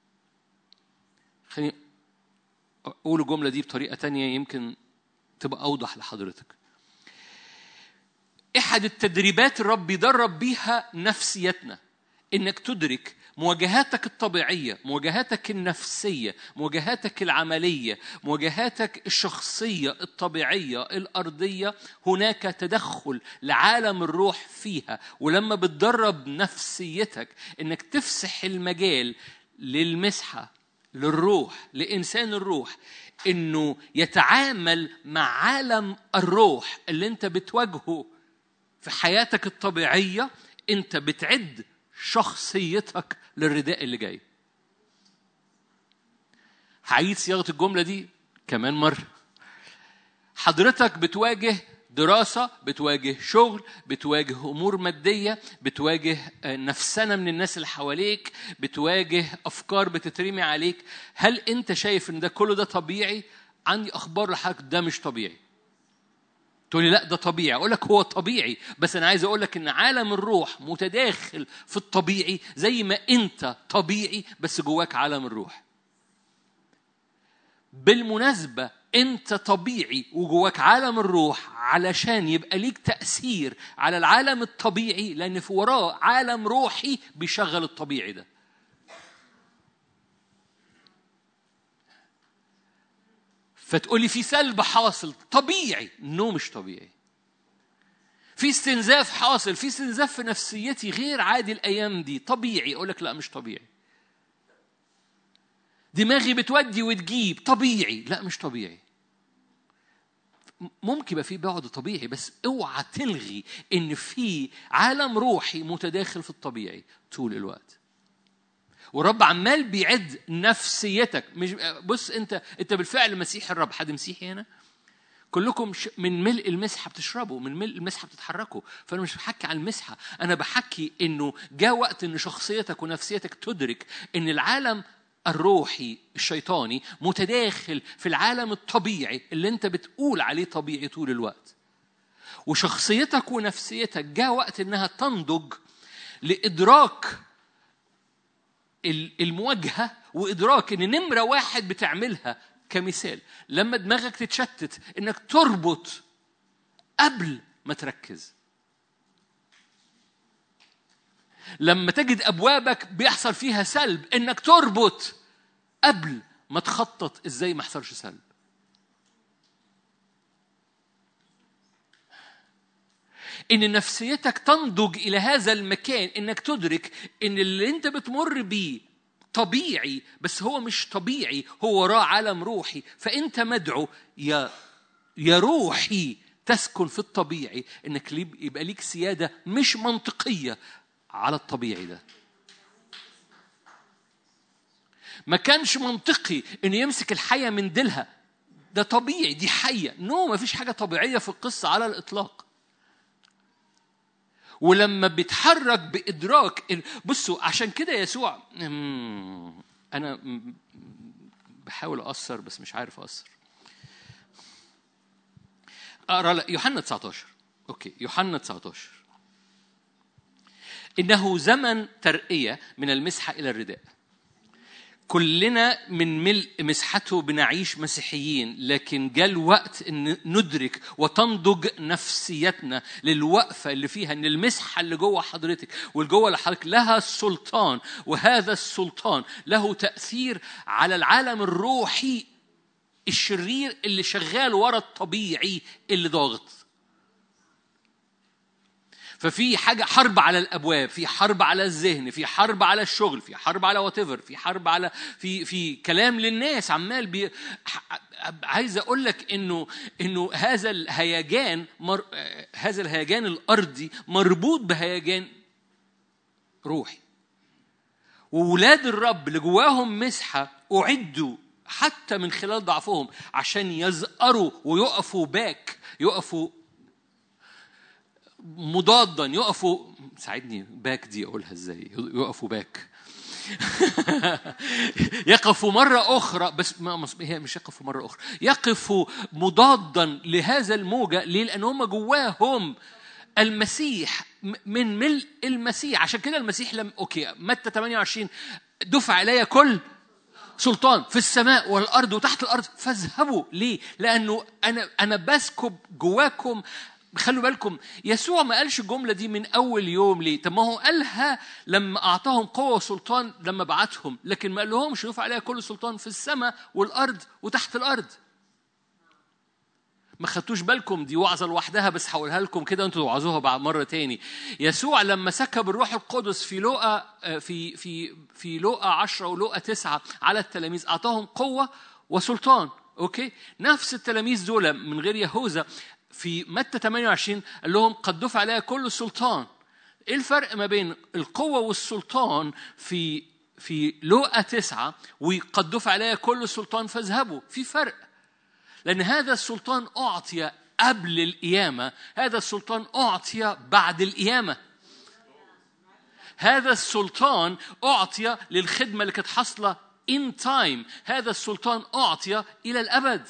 خليني اقول الجمله دي بطريقه تانية يمكن تبقى اوضح لحضرتك احد التدريبات الرب بيدرب بيها نفسيتنا انك تدرك مواجهاتك الطبيعية مواجهاتك النفسية مواجهاتك العملية مواجهاتك الشخصية الطبيعية الأرضية هناك تدخل لعالم الروح فيها ولما بتدرب نفسيتك انك تفسح المجال للمسحة للروح لإنسان الروح إنه يتعامل مع عالم الروح اللي أنت بتواجهه في حياتك الطبيعية أنت بتعد شخصيتك للرداء اللي جاي هعيد صياغة الجملة دي كمان مرة حضرتك بتواجه دراسة بتواجه شغل بتواجه أمور مادية بتواجه نفسنا من الناس اللي حواليك بتواجه أفكار بتترمي عليك هل أنت شايف إن ده كله ده طبيعي؟ عندي أخبار لحضرتك ده مش طبيعي تقولي لا ده طبيعي اقول لك هو طبيعي بس انا عايز اقول لك ان عالم الروح متداخل في الطبيعي زي ما انت طبيعي بس جواك عالم الروح بالمناسبه انت طبيعي وجواك عالم الروح علشان يبقى ليك تاثير على العالم الطبيعي لان في وراه عالم روحي بيشغل الطبيعي ده فتقولي في سلب حاصل طبيعي نو مش طبيعي في استنزاف حاصل في استنزاف في نفسيتي غير عادي الايام دي طبيعي اقول لك لا مش طبيعي دماغي بتودي وتجيب طبيعي لا مش طبيعي ممكن يبقى في بعد طبيعي بس اوعى تلغي ان في عالم روحي متداخل في الطبيعي طول الوقت ورب عمال بيعد نفسيتك مش بص انت انت بالفعل مسيح الرب حد مسيحي هنا كلكم من ملء المسحه بتشربوا من ملء المسحه بتتحركوا فانا مش بحكي عن المسحه انا بحكي انه جاء وقت ان شخصيتك ونفسيتك تدرك ان العالم الروحي الشيطاني متداخل في العالم الطبيعي اللي انت بتقول عليه طبيعي طول الوقت وشخصيتك ونفسيتك جاء وقت انها تنضج لادراك المواجهة وإدراك إن نمرة واحد بتعملها كمثال لما دماغك تتشتت إنك تربط قبل ما تركز لما تجد أبوابك بيحصل فيها سلب إنك تربط قبل ما تخطط إزاي ما يحصلش سلب ان نفسيتك تنضج الى هذا المكان انك تدرك ان اللي انت بتمر بيه طبيعي بس هو مش طبيعي هو وراه عالم روحي فانت مدعو يا يا روحي تسكن في الطبيعي انك يبقى ليك سياده مش منطقيه على الطبيعي ده ما كانش منطقي انه يمسك الحيه من ديلها ده طبيعي دي حيه نو ما فيش حاجه طبيعيه في القصه على الاطلاق ولما بيتحرك بإدراك بصوا عشان كده يسوع أنا بحاول أقصر بس مش عارف أقصر أقرأ يوحنا 19 أوكي يوحنا 19 إنه زمن ترقية من المسحة إلى الرداء كلنا من ملء مسحته بنعيش مسيحيين لكن جاء الوقت ان ندرك وتنضج نفسيتنا للوقفه اللي فيها ان المسحه اللي جوه حضرتك واللي جوه اللي حضرتك لها السلطان وهذا السلطان له تاثير على العالم الروحي الشرير اللي شغال ورا الطبيعي اللي ضاغط ففي حاجة حرب على الأبواب في حرب على الذهن في حرب على الشغل في حرب على واتيفر في حرب على في في كلام للناس عمال بي عايز أقول لك إنه إنه هذا الهيجان مر... هذا الهيجان الأرضي مربوط بهيجان روحي وولاد الرب اللي جواهم مسحة أعدوا حتى من خلال ضعفهم عشان يزقروا ويقفوا باك يقفوا مضادا يقفوا ساعدني باك دي اقولها ازاي يقفوا باك يقفوا مرة أخرى بس ما هي مش يقفوا مرة أخرى يقفوا مضادا لهذا الموجة ليه؟ لأن هم جواهم المسيح من ملء المسيح عشان كده المسيح لم أوكي متى 28 دفع إلي كل سلطان في السماء والارض وتحت الارض فاذهبوا ليه لانه انا انا بسكب جواكم خلوا بالكم يسوع ما قالش الجملة دي من أول يوم ليه؟ طب ما هو قالها لما أعطاهم قوة وسلطان لما بعتهم، لكن ما قال لهمش يرفع عليها كل سلطان في السماء والأرض وتحت الأرض. ما خدتوش بالكم دي وعظة لوحدها بس هقولها لكم كده وانتوا توعظوها بعد مرة تاني. يسوع لما سكب الروح القدس في لوقا في في في لوقا 10 ولوقا 9 على التلاميذ أعطاهم قوة وسلطان اوكي نفس التلاميذ دول من غير يهوذا في متى 28 قال لهم قد دفع عليها كل السلطان ايه الفرق ما بين القوه والسلطان في في لوقا تسعة وقد دفع عليها كل السلطان فاذهبوا في فرق لأن هذا السلطان أعطي قبل القيامة هذا السلطان أعطي بعد القيامة هذا السلطان أعطي للخدمة اللي كانت حاصلة in time هذا السلطان أعطي إلى الأبد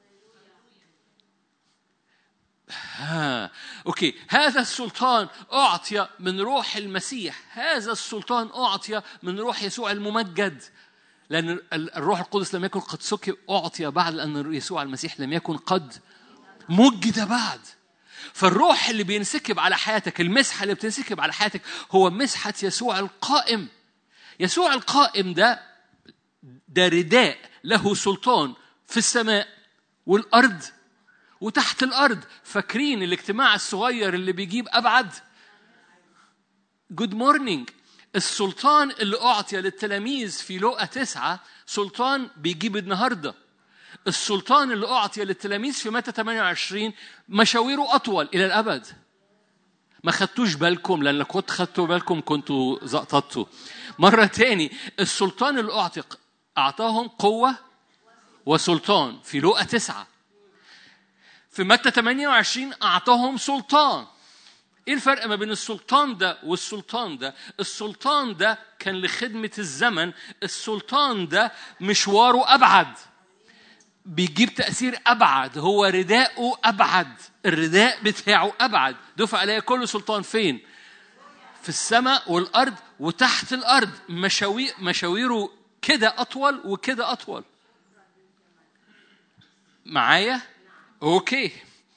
ها. اوكي هذا السلطان اعطي من روح المسيح هذا السلطان اعطي من روح يسوع الممجد لان الروح القدس لم يكن قد سكب اعطي بعد لان يسوع المسيح لم يكن قد مجد بعد فالروح اللي بينسكب على حياتك المسحه اللي بتنسكب على حياتك هو مسحه يسوع القائم يسوع القائم ده ده رداء له سلطان في السماء والارض وتحت الارض فاكرين الاجتماع الصغير اللي بيجيب ابعد جود مورنينج السلطان اللي اعطي للتلاميذ في لوقا تسعة سلطان بيجيب النهارده السلطان اللي اعطي للتلاميذ في متى 28 مشاويره اطول الى الابد ما خدتوش بالكم لان كنت خدتوا بالكم كنتوا زقططوا مره تاني السلطان اللي اعطي اعطاهم قوه وسلطان في لوقا تسعة في متى 28 أعطاهم سلطان إيه الفرق ما بين السلطان ده والسلطان ده؟ السلطان ده كان لخدمة الزمن، السلطان ده مشواره أبعد. بيجيب تأثير أبعد، هو رداءه أبعد، الرداء بتاعه أبعد، دفع عليه كل سلطان فين؟ في السماء والأرض وتحت الارض مشاوير مشاويره كده اطول وكده اطول معايا اوكي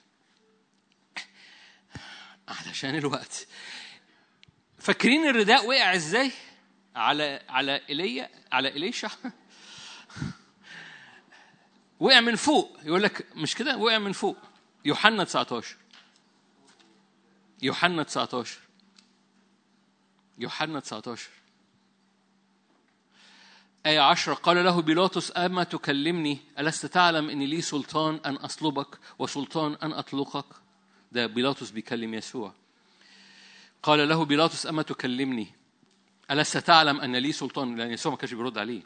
علشان الوقت فاكرين الرداء وقع ازاي على على ايليا على اليشع وقع من فوق يقول لك مش كده وقع من فوق يوحنا 19 يوحنا 19 يوحنا 19 آية عشرة قال له بيلاطس أما تكلمني ألست تعلم أني لي سلطان أن أصلبك وسلطان أن أطلقك ده بيلاطس بيكلم يسوع قال له بيلاطس أما تكلمني ألست تعلم أن لي سلطان لأن يسوع ما كانش بيرد عليه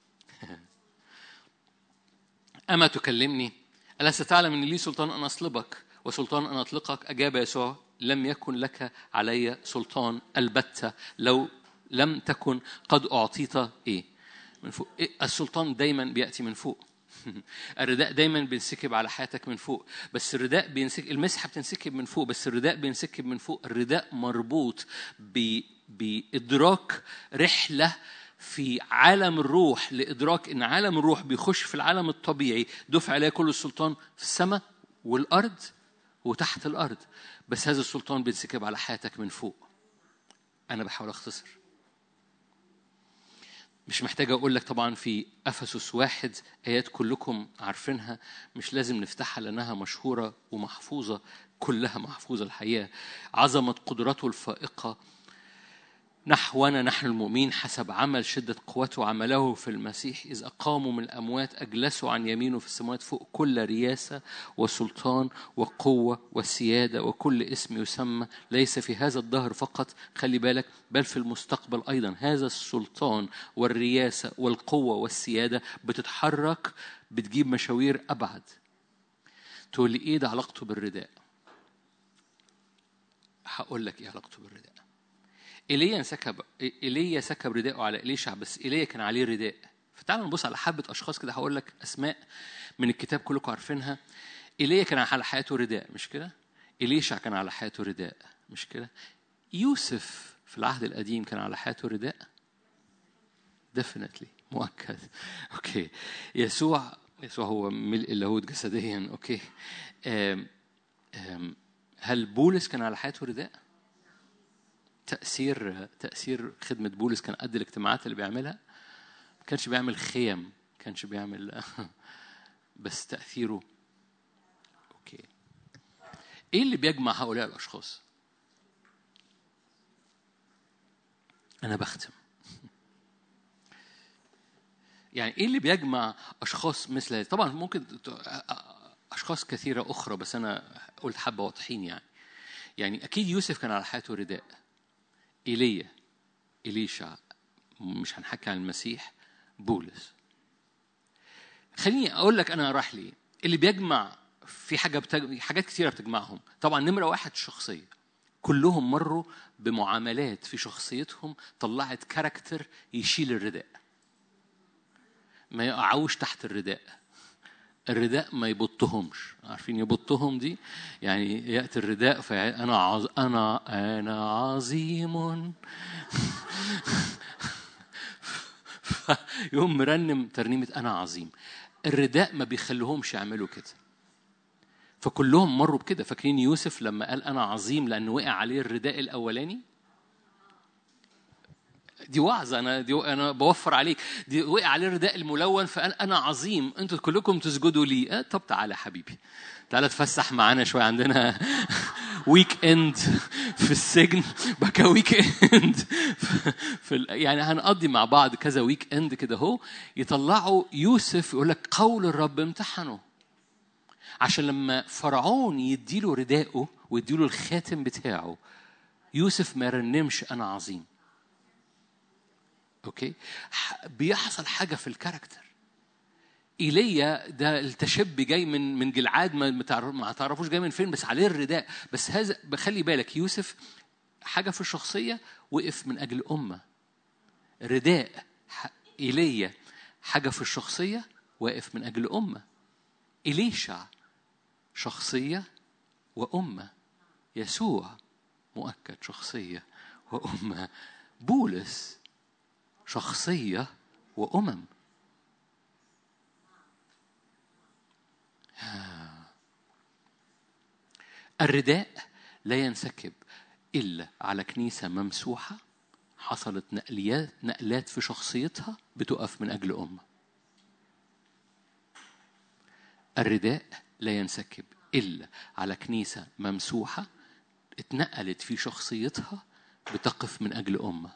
أما تكلمني ألست تعلم أن لي سلطان أن أصلبك وسلطان أن أطلقك أجاب يسوع لم يكن لك علي سلطان البتة لو لم تكن قد أعطيت إيه من فوق إيه؟ السلطان دايما بيأتي من فوق الرداء دايما بينسكب على حياتك من فوق بس الرداء بينسكب المسحه بتنسكب من فوق بس الرداء بينسكب من فوق الرداء مربوط ب... بادراك رحله في عالم الروح لادراك ان عالم الروح بيخش في العالم الطبيعي دفع عليه كل السلطان في السماء والارض وتحت الارض بس هذا السلطان بينسكب على حياتك من فوق انا بحاول اختصر مش محتاج أقول لك طبعا في أفسس واحد آيات كلكم عارفينها مش لازم نفتحها لأنها مشهورة ومحفوظة كلها محفوظة الحقيقة عظمة قدرته الفائقة نحونا نحن المؤمنين حسب عمل شدة قوته عمله في المسيح إذ أقاموا من الأموات أجلسوا عن يمينه في السماوات فوق كل رياسة وسلطان وقوة وسيادة وكل اسم يسمى ليس في هذا الدهر فقط خلي بالك بل في المستقبل أيضا هذا السلطان والرياسة والقوة والسيادة بتتحرك بتجيب مشاوير أبعد تقول لي إيه ده علاقته بالرداء هقول لك إيه علاقته بالرداء ايليا سكب ايليا سكب رداءه على اليشع بس ايليا كان عليه رداء فتعالوا نبص على حبه اشخاص كده هقول لك اسماء من الكتاب كلكم عارفينها ايليا كان على حياته رداء مش كده اليشع كان على حياته رداء مش كده يوسف في العهد القديم كان على حياته رداء ديفينتلي مؤكد اوكي يسوع يسوع هو ملء اللاهوت جسديا اوكي أم أم هل بولس كان على حياته رداء؟ تأثير تأثير خدمة بولس كان قد الاجتماعات اللي بيعملها ما كانش بيعمل خيم ما كانش بيعمل بس تأثيره أوكي إيه اللي بيجمع هؤلاء الأشخاص؟ أنا بختم يعني إيه اللي بيجمع أشخاص مثل هذه؟ طبعا ممكن أشخاص كثيرة أخرى بس أنا قلت حبة واضحين يعني يعني أكيد يوسف كان على حياته رداء ايليا إليشع مش هنحكي عن المسيح بولس خليني أقول لك أنا راح ليه اللي بيجمع في حاجة بتج... حاجات كثيرة بتجمعهم طبعا نمرة واحد الشخصية كلهم مروا بمعاملات في شخصيتهم طلعت كاركتر يشيل الرداء ما يقعوش تحت الرداء الرداء ما يبطهمش عارفين يبطهم دي يعني ياتي الرداء فانا عظ... انا انا عظيم يوم مرنم ترنيمه انا عظيم الرداء ما بيخليهمش يعملوا كده فكلهم مروا بكده فاكرين يوسف لما قال انا عظيم لانه وقع عليه الرداء الاولاني دي وعظة أنا دي أنا بوفر عليك دي وقع عليه الرداء الملون فقال أنا عظيم أنتوا كلكم تسجدوا لي أه طب تعالى حبيبي تعالى تفسح معانا شوية عندنا ويك اند في السجن بقى ويك اند في يعني هنقضي مع بعض كذا ويك اند كده اهو يطلعوا يوسف يقول لك قول الرب امتحنه عشان لما فرعون يديله رداءه ويديله الخاتم بتاعه يوسف ما يرنمش انا عظيم اوكي بيحصل حاجه في الكاركتر ايليا ده التشبي جاي من من جلعاد ما ما تعرفوش جاي من فين بس عليه الرداء بس هذا بخلي بالك يوسف حاجه في الشخصيه وقف من اجل امه رداء ايليا حاجه في الشخصيه واقف من اجل امه إليشع شخصيه وامه يسوع مؤكد شخصيه وامه بولس شخصية وأمم الرداء لا ينسكب إلا على كنيسة ممسوحة حصلت نقليات نقلات في شخصيتها بتقف من أجل أمة الرداء لا ينسكب إلا على كنيسة ممسوحة اتنقلت في شخصيتها بتقف من أجل أمة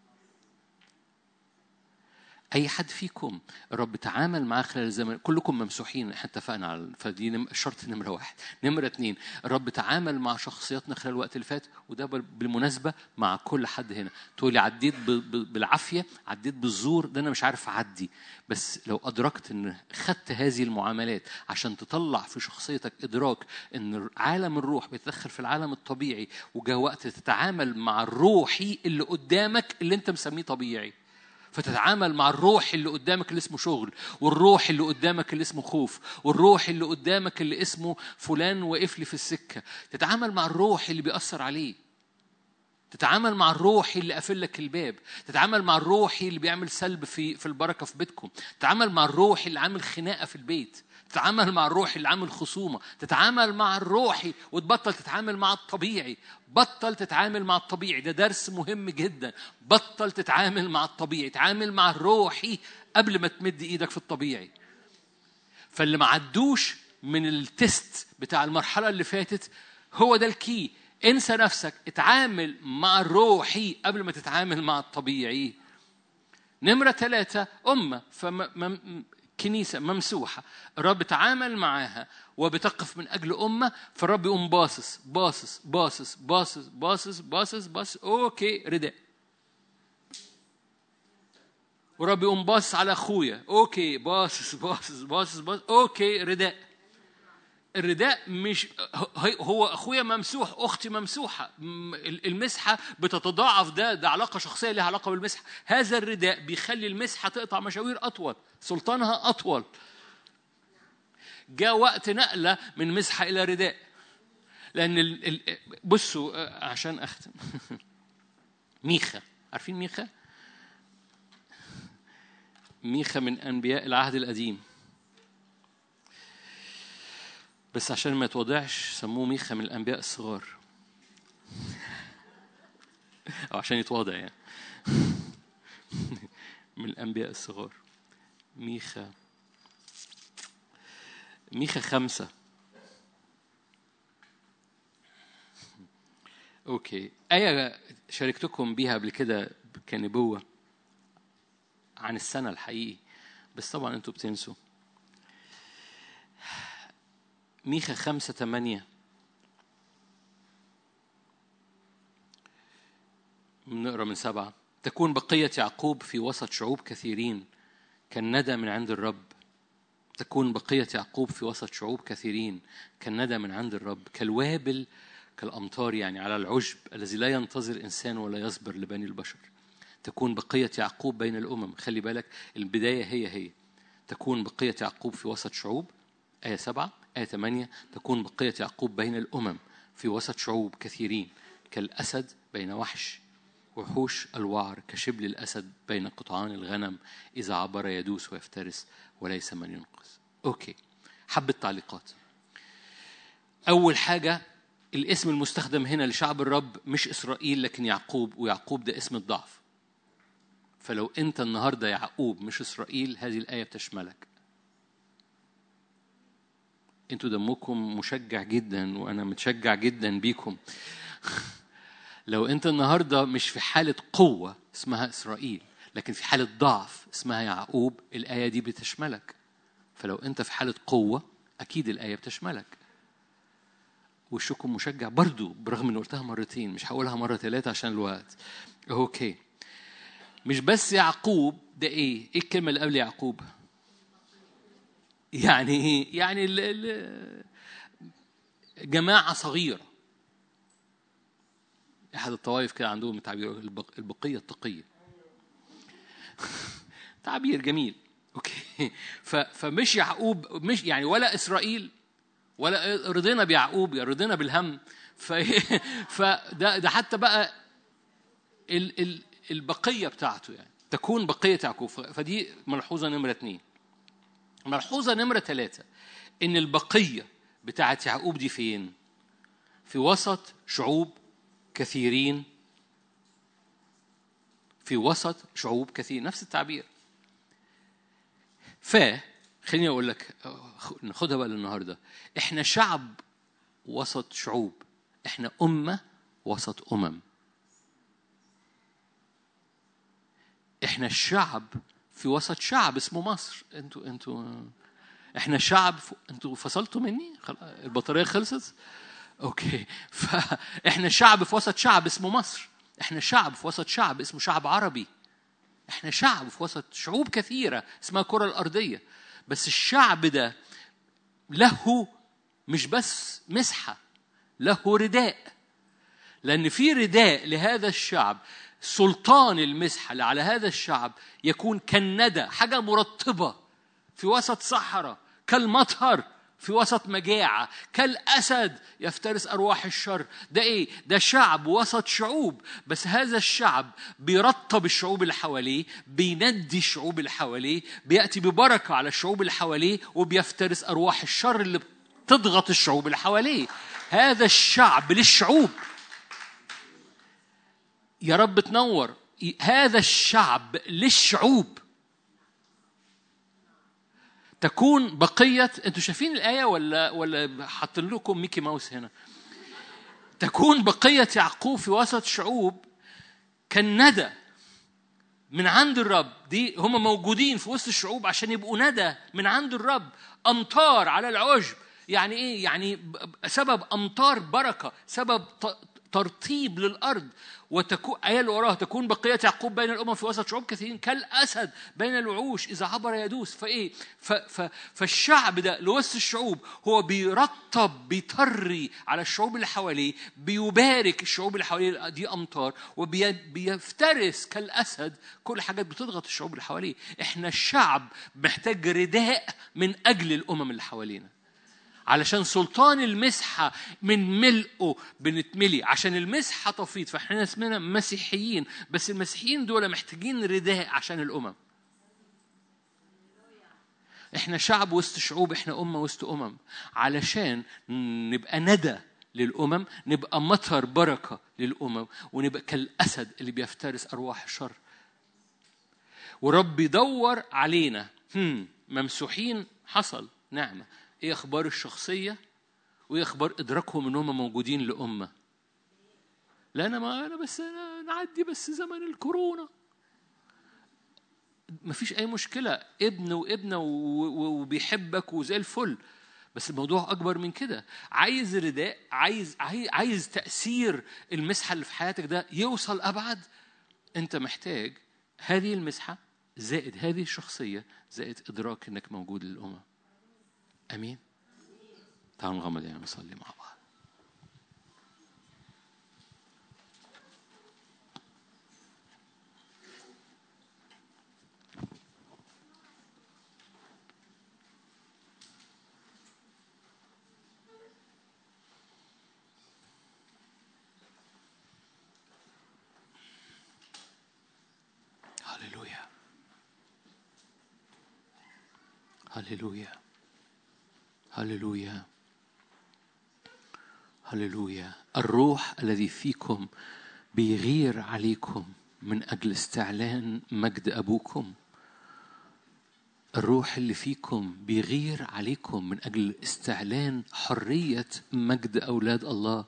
اي حد فيكم الرب تعامل معاه خلال الزمن كلكم ممسوحين احنا اتفقنا على فدي الشرط نمره واحد نمره اثنين الرب تعامل مع شخصياتنا خلال الوقت اللي فات وده بالمناسبه مع كل حد هنا تقولي عديت بالعافيه عديت بالزور ده انا مش عارف اعدي بس لو ادركت ان خدت هذه المعاملات عشان تطلع في شخصيتك ادراك ان عالم الروح بيتدخل في العالم الطبيعي وجاء وقت تتعامل مع الروحي اللي قدامك اللي انت مسميه طبيعي فتتعامل مع الروح اللي قدامك اللي اسمه شغل والروح اللي قدامك اللي اسمه خوف والروح اللي قدامك اللي اسمه فلان واقف لي في السكة تتعامل مع الروح اللي بيأثر عليه تتعامل مع الروح اللي قافل لك الباب تتعامل مع الروح اللي بيعمل سلب في في البركه في بيتكم تتعامل مع الروح اللي عامل خناقه في البيت تتعامل مع الروح اللي عامل خصومة تتعامل مع الروحي وتبطل تتعامل مع الطبيعي بطل تتعامل مع الطبيعي ده درس مهم جدا بطل تتعامل مع الطبيعي تعامل مع الروحي قبل ما تمد ايدك في الطبيعي فاللي ما عدوش من التست بتاع المرحلة اللي فاتت هو ده الكي انسى نفسك اتعامل مع الروحي قبل ما تتعامل مع الطبيعي نمرة ثلاثة أمة كنيسة ممسوحة الرب تعامل معاها وبتقف من أجل أمة فالرب يقوم باصص باصص باصص باصص باصص باصص باصص أوكي رداء ورب يقوم باصص على أخويا أوكي باصص باصص باصص باصص أوكي رداء الرداء مش هو اخويا ممسوح اختي ممسوحه المسحه بتتضاعف ده ده علاقه شخصيه لها علاقه بالمسحه هذا الرداء بيخلي المسحه تقطع مشاوير اطول سلطانها اطول جاء وقت نقله من مسحه الى رداء لان ال... بصوا عشان اختم ميخا عارفين ميخا ميخا من انبياء العهد القديم بس عشان ما يتوضعش سموه ميخا من الأنبياء الصغار أو عشان يتواضع يعني من الأنبياء الصغار ميخا ميخا خمسة أوكي آية شاركتكم بيها قبل كده كنبوة عن السنة الحقيقي بس طبعا أنتوا بتنسوا ميخا خمسة ثمانية نقرا من سبعة تكون بقية يعقوب في وسط شعوب كثيرين كالندى من عند الرب تكون بقية يعقوب في وسط شعوب كثيرين كالندى من عند الرب كالوابل كالأمطار يعني على العشب الذي لا ينتظر إنسان ولا يصبر لبني البشر تكون بقية يعقوب بين الأمم خلي بالك البداية هي هي تكون بقية يعقوب في وسط شعوب آية سبعة آية 8 تكون بقية يعقوب بين الأمم في وسط شعوب كثيرين كالأسد بين وحش وحوش الوعر كشبل الأسد بين قطعان الغنم إذا عبر يدوس ويفترس وليس من ينقذ أوكي حبة تعليقات أول حاجة الاسم المستخدم هنا لشعب الرب مش إسرائيل لكن يعقوب ويعقوب ده اسم الضعف فلو أنت النهاردة يعقوب مش إسرائيل هذه الآية بتشملك انتوا دمكم مشجع جدا وانا متشجع جدا بيكم لو انت النهارده مش في حاله قوه اسمها اسرائيل لكن في حاله ضعف اسمها يعقوب الايه دي بتشملك فلو انت في حاله قوه اكيد الايه بتشملك وشكم مشجع برضو برغم اني قلتها مرتين مش هقولها مره ثلاثه عشان الوقت اوكي مش بس يعقوب ده ايه ايه الكلمه اللي قبل يعقوب يعني ايه؟ يعني ال ال جماعة صغيرة أحد الطوائف كده عندهم تعبير البقية التقية تعبير جميل اوكي فمش يعقوب مش يعني ولا اسرائيل ولا رضينا بيعقوب يا رضينا بالهم ف فده ده حتى بقى ال ال البقية بتاعته يعني تكون بقية يعقوب فدي ملحوظة نمرة اثنين ملحوظة نمرة ثلاثة إن البقية بتاعت يعقوب دي فين؟ في وسط شعوب كثيرين في وسط شعوب كثير نفس التعبير ف خليني اقول لك ناخدها بقى للنهارده احنا شعب وسط شعوب احنا امه وسط امم احنا الشعب في وسط شعب اسمه مصر انتوا انتوا احنا شعب ف... انتوا فصلتوا مني البطاريه خلصت اوكي فاحنا شعب في وسط شعب اسمه مصر احنا شعب في وسط شعب اسمه شعب عربي احنا شعب في وسط شعوب كثيره اسمها الكره الارضيه بس الشعب ده له مش بس مسحه له رداء لان في رداء لهذا الشعب سلطان المسحه اللي على هذا الشعب يكون كالندى حاجه مرطبه في وسط صحراء كالمطهر في وسط مجاعة كالأسد يفترس أرواح الشر ده إيه؟ ده شعب وسط شعوب بس هذا الشعب بيرطب الشعوب اللي حواليه بيندي الشعوب اللي حواليه بيأتي ببركة على الشعوب اللي حواليه وبيفترس أرواح الشر اللي بتضغط الشعوب اللي حواليه هذا الشعب للشعوب يا رب تنور هذا الشعب للشعوب تكون بقية انتوا شايفين الآية ولا ولا حاطين لكم ميكي ماوس هنا تكون بقية يعقوب في وسط شعوب كالندى من عند الرب دي هم موجودين في وسط الشعوب عشان يبقوا ندى من عند الرب أمطار على العشب يعني إيه؟ يعني سبب أمطار بركة سبب ترطيب للأرض وتكون آية اللي وراها تكون بقية يعقوب بين الأمم في وسط شعوب كثيرين كالأسد بين الوحوش إذا عبر يدوس فإيه ف ف فالشعب ده لوسط الشعوب هو بيرطب بيطري على الشعوب اللي حواليه بيبارك الشعوب اللي حواليه دي أمطار وبيفترس كالأسد كل حاجات بتضغط الشعوب اللي حواليه إحنا الشعب محتاج رداء من أجل الأمم اللي حوالينا علشان سلطان المسحة من ملئه بنتملي عشان المسحة تفيض فاحنا اسمنا مسيحيين بس المسيحيين دول محتاجين رداء عشان الأمم احنا شعب وسط شعوب احنا أمة وسط أمم علشان نبقى ندى للأمم نبقى مطر بركة للأمم ونبقى كالأسد اللي بيفترس أرواح الشر ورب يدور علينا هم ممسوحين حصل نعمة ايه اخبار الشخصيه وايه اخبار ادراكهم ان هم موجودين لامه لا انا ما انا بس أنا نعدي بس زمن الكورونا مفيش اي مشكله ابن وابنه وبيحبك وزي الفل بس الموضوع اكبر من كده عايز رداء عايز عايز تاثير المسحه اللي في حياتك ده يوصل ابعد انت محتاج هذه المسحه زائد هذه الشخصيه زائد ادراك انك موجود للامم امين تعالوا نغمض يعني نصلي مع بعض هللويا هللويا هللويا هللويا الروح الذي فيكم بيغير عليكم من أجل استعلان مجد أبوكم الروح اللي فيكم بيغير عليكم من أجل استعلان حرية مجد أولاد الله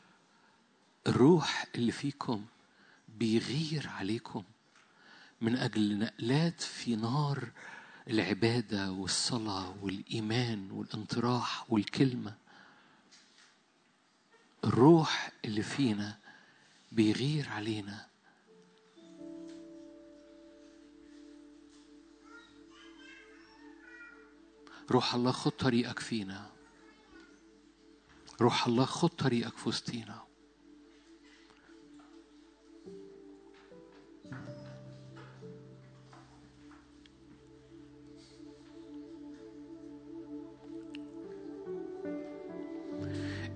الروح اللي فيكم بيغير عليكم من أجل نقلات في نار العبادة والصلاة والإيمان والانطراح والكلمة الروح اللي فينا بيغير علينا روح الله خد طريقك فينا روح الله خد طريقك في وسطينا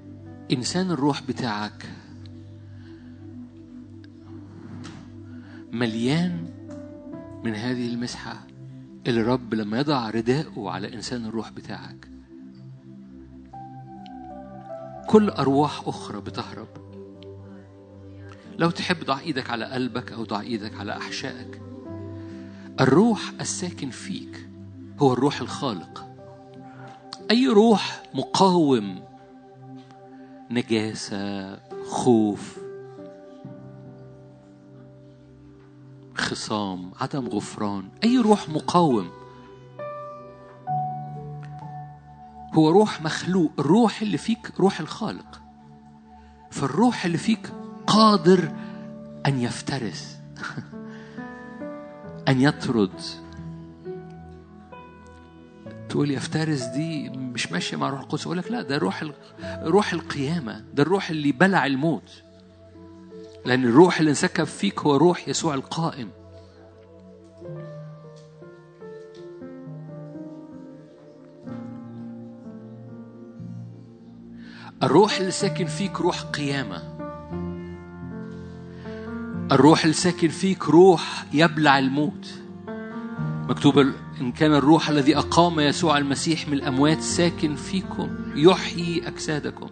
إنسان الروح بتاعك مليان من هذه المسحة اللي الرب لما يضع رداءه على إنسان الروح بتاعك كل أرواح أخرى بتهرب لو تحب ضع إيدك على قلبك أو ضع إيدك على أحشائك الروح الساكن فيك هو الروح الخالق أي روح مقاوم نجاسة خوف خصام عدم غفران أي روح مقاوم هو روح مخلوق الروح اللي فيك روح الخالق فالروح اللي فيك قادر أن يفترس أن يطرد تقول يفترس دي مش ماشية مع روح القدس أقول لك لا ده روح روح القيامة ده الروح اللي بلع الموت لأن الروح اللي انسكب فيك هو روح يسوع القائم الروح اللي ساكن فيك روح قيامة الروح اللي ساكن فيك روح يبلع الموت مكتوب إن كان الروح الذي أقام يسوع المسيح من الأموات ساكن فيكم يحيي أجسادكم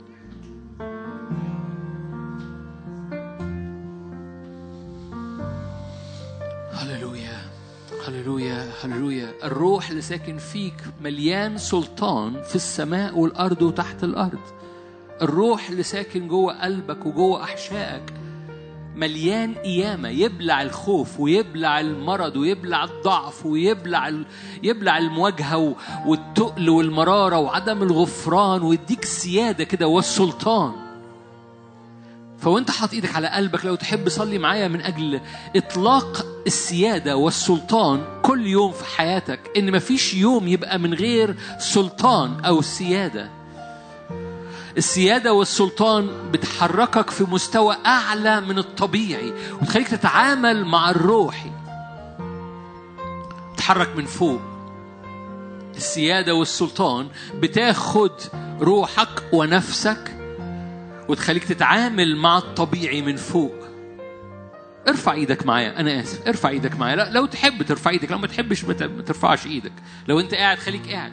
هللويا هللويا هللويا الروح اللي ساكن فيك مليان سلطان في السماء والأرض وتحت الأرض الروح اللي ساكن جوه قلبك وجوه أحشائك مليان قيامة يبلع الخوف ويبلع المرض ويبلع الضعف ويبلع يبلع المواجهة والتقل والمرارة وعدم الغفران ويديك سيادة كده والسلطان فوانت حاطط ايدك على قلبك لو تحب صلي معايا من اجل اطلاق السياده والسلطان كل يوم في حياتك ان مفيش يوم يبقى من غير سلطان او سياده السيادة والسلطان بتحركك في مستوى أعلى من الطبيعي وتخليك تتعامل مع الروحي تتحرك من فوق السيادة والسلطان بتاخد روحك ونفسك وتخليك تتعامل مع الطبيعي من فوق ارفع ايدك معايا انا اسف ارفع ايدك معايا لا لو تحب ترفع ايدك لو ما تحبش ما ترفعش ايدك لو انت قاعد خليك قاعد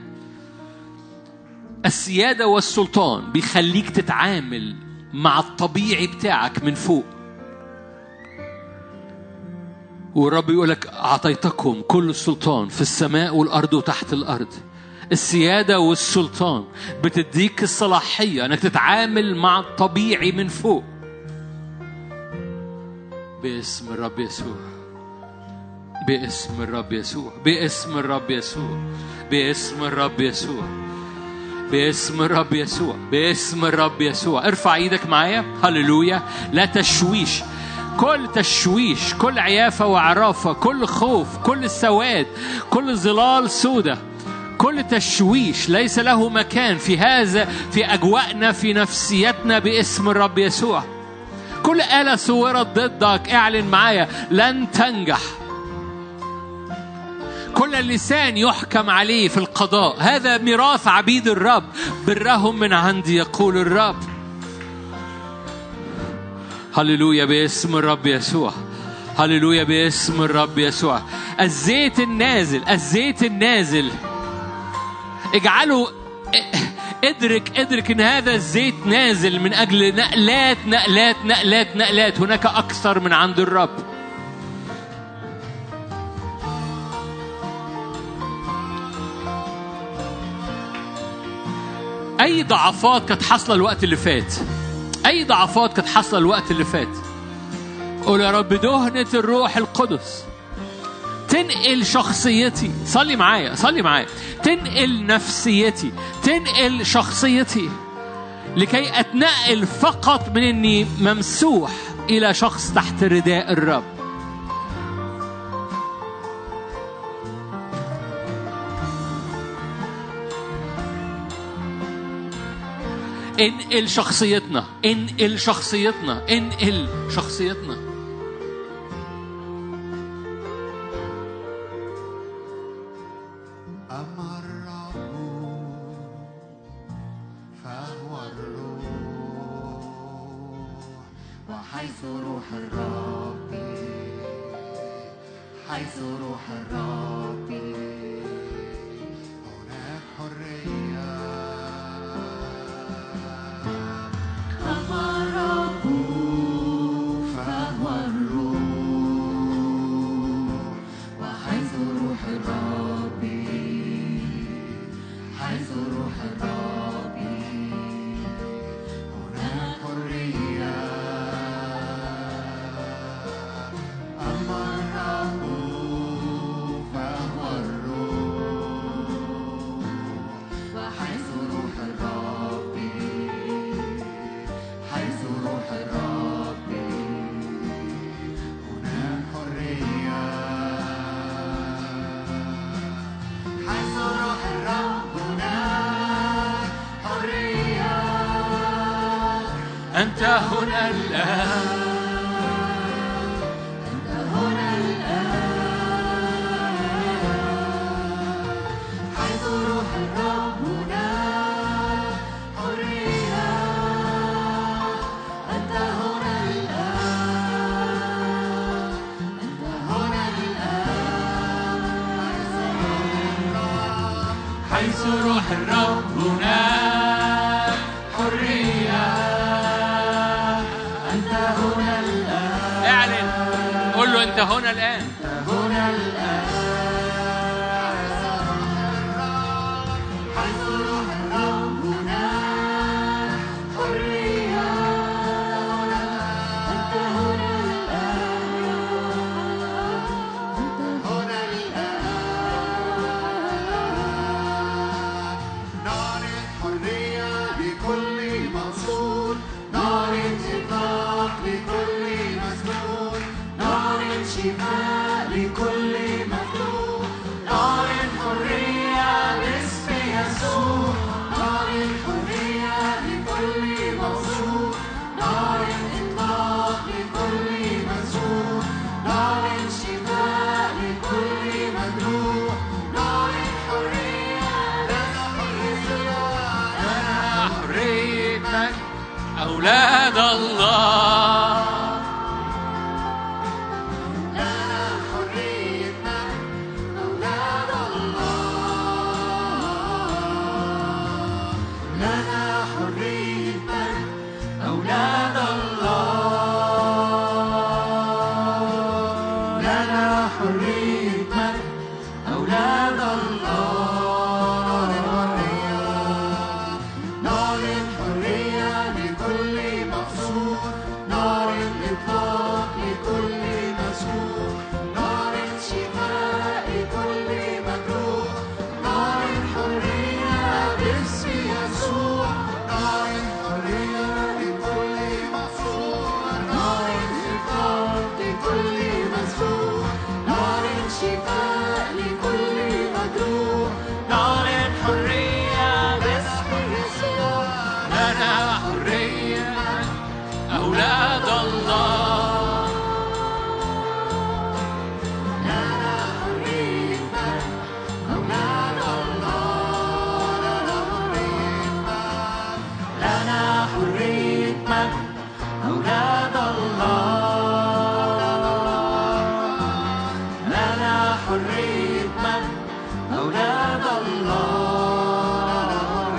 السيادة والسلطان بيخليك تتعامل مع الطبيعي بتاعك من فوق والرب يقول لك أعطيتكم كل السلطان في السماء والأرض وتحت الأرض السيادة والسلطان بتديك الصلاحية أنك تتعامل مع الطبيعي من فوق باسم الرب يسوع باسم الرب يسوع باسم الرب يسوع باسم الرب يسوع باسم الرب يسوع باسم الرب يسوع ارفع ايدك معايا هللويا لا تشويش كل تشويش كل عيافة وعرافة كل خوف كل سواد كل ظلال سودة كل تشويش ليس له مكان في هذا في أجواءنا في نفسيتنا باسم الرب يسوع كل آلة صورت ضدك اعلن معايا لن تنجح كل اللسان يحكم عليه في القضاء هذا ميراث عبيد الرب برهم من عندي يقول الرب هللويا باسم الرب يسوع هللويا باسم الرب يسوع الزيت النازل الزيت النازل اجعله ادرك ادرك ان هذا الزيت نازل من اجل نقلات نقلات نقلات نقلات هناك اكثر من عند الرب اي ضعفات كانت حاصله الوقت اللي فات اي ضعفات كانت حاصله الوقت اللي فات قول يا رب دهنة الروح القدس تنقل شخصيتي صلي معايا صلي معايا تنقل نفسيتي تنقل شخصيتي لكي اتنقل فقط من اني ممسوح الى شخص تحت رداء الرب انقل شخصيتنا انقل شخصيتنا انقل شخصيتنا أما الرب فهو الروح وحيث روح الرب حيث روح الرب هناك حرية أما الرب فهو الروح وحيث روح الرب حيث روح الرب هناك حرية أما الرب فهو الروح وحيث روح الرب حيث روح الرب هناك حرية حيث روح الرب هناك حرية أنت هنا الآن أنت هنا الآن حيث روح الرب هناك حرية أنت هنا الآن أنت هنا الآن حيث روح الرب هناك حرية أنت هنا الآن اعلن قول له أنت هنا الآن هنا الآن حيث روح الرب هناك حرية أنت هنا الآن أنت هنا الآن نار حرية لكل مقصود نار إطلاق لكل مسجون نار شفاء لكل مفتوح نار حرية باسم يسوع نار حرية لكل مقصود نار إطلاق لكل مسجون نار شفاء لكل مجروح نار حرية لنا حرية لنا حريتك أولاد الله لنا حريتنا أولاد الله لنا حريتنا أولاد الله لنا حريتنا أولاد الله نار الحرية لكل مقصود نار الإطلاق لكل مسجون نار الشفاء لكل مجروح نار الحرية باسم يسوع نار الحرية لكل مقصود نار الإطلاق لكل مسجون نار الشفاء لكل مجروح نار الحرية باسم يسوع لنا حرية أولاد الله لنا حريتنا أولاد الله لنا حريتنا أولاد الله لنا حريتنا أولاد الله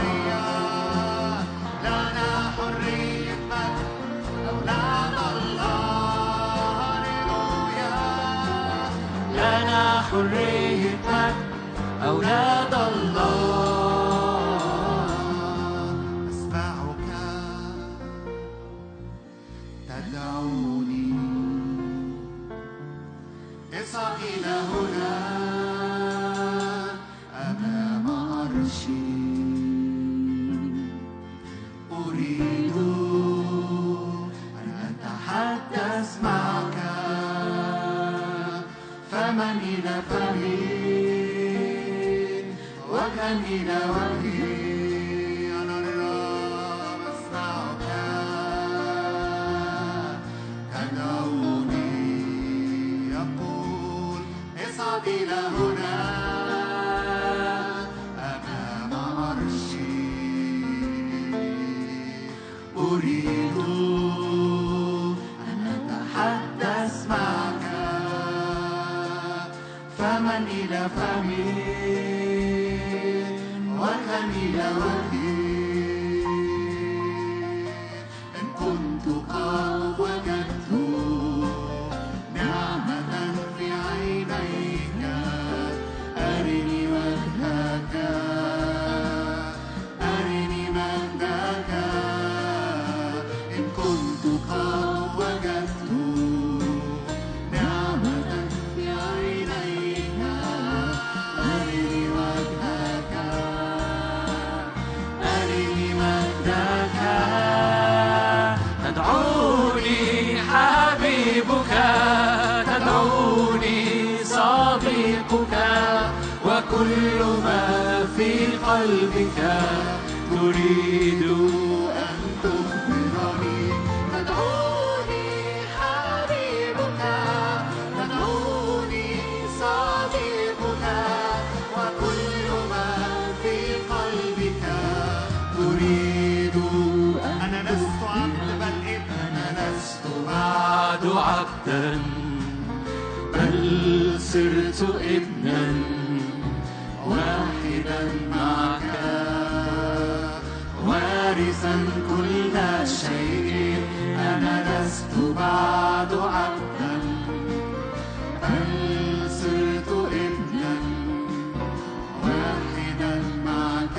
لنا حريتنا أولاد الله هللويا لنا حريتنا أولاد الله أسمعك تدعوني اصعد إلى هنا أمام عرشي أريد أن أتحدث معك فمن إلى فمي وجها إلى وجهي أنا الرب أسمعك تدعوني يقول اصعد إلى هنا أمام عرشي أريد أن أتحدث معك خميل فمي وخميل وجهي إن كنت قد وجدت نعمة في عينيك أرني وجهك أرني مجدك إن كنت قد وجدت نعمة في عينيك أرني وجهك أرني مجدك تدعوني حبيبك تدعوني صديقك وكل ما في قلبك تريد أن تخبرني تدعوني حبيبك تدعوني صديقك وكل ما في قلبك تريد أنا لست عبد بل ابن أنا لست بعد عبدا بل صرت ابنا واحدا معك وارثا كل شيء أنا لست بعد عبدا بل صرت ابنا واحدا معك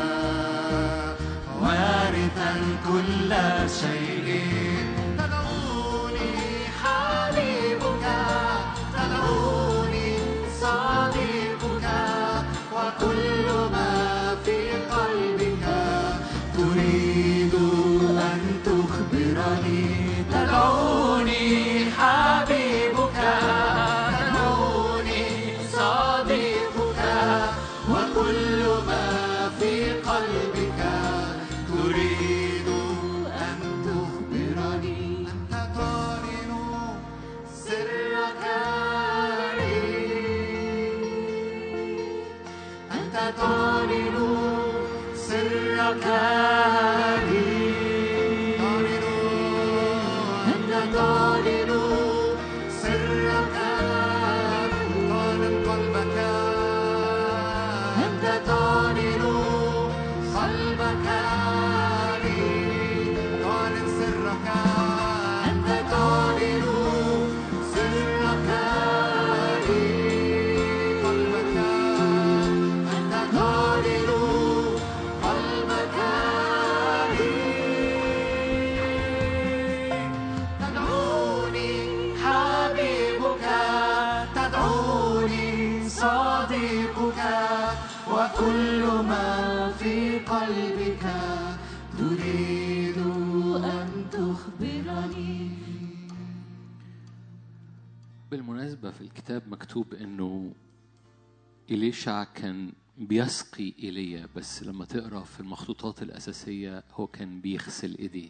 وارثا كل شيء تدعوني حبيبك تدعوني صديقك وكل ما في قلبك تريد أن تخبرني تدعوني حبيبك تدعوني صديقك وكل ما في قلبك تريد أن تخبرني أنت تعلن سرك لي أنت تعلن سرك لي أنت تعلن سرك تعلن قلبك أنت تعلن قلبك لي تعلن سرك أنت تعلن سرك لي قلبك أنت تعلن قلبك لي تدعوني حبيبك تدعوني صديقك وكل ما في قلبك تريد أن تخبرني بالمناسبة في الكتاب مكتوب انه إليشع كان بيسقي ايليا بس لما تقرا في المخطوطات الاساسيه هو كان بيغسل ايديه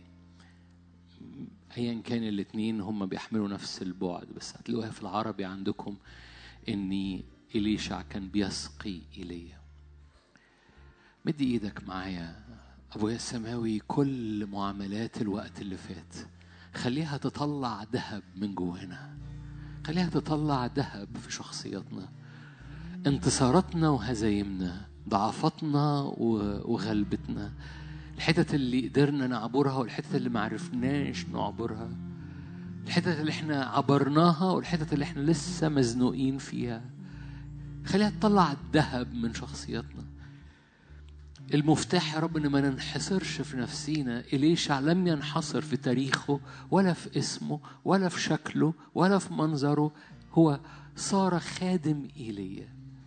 ايا كان الاتنين هم بيحملوا نفس البعد بس هتلاقوها في العربي عندكم ان إليشع كان بيسقي ايليا مد ايدك معايا ابويا السماوي كل معاملات الوقت اللي فات خليها تطلع ذهب من جوانا خليها تطلع ذهب في شخصياتنا انتصاراتنا وهزايمنا ضعفاتنا و- وغلبتنا الحتت اللي قدرنا نعبرها والحتت اللي معرفناش نعبرها الحتت اللي احنا عبرناها والحتت اللي احنا لسه مزنوقين فيها خليها تطلع الذهب من شخصياتنا المفتاح يا رب ان ما ننحصرش في نفسينا إليشع لم ينحصر في تاريخه ولا في اسمه ولا في شكله ولا في منظره هو صار خادم ايليا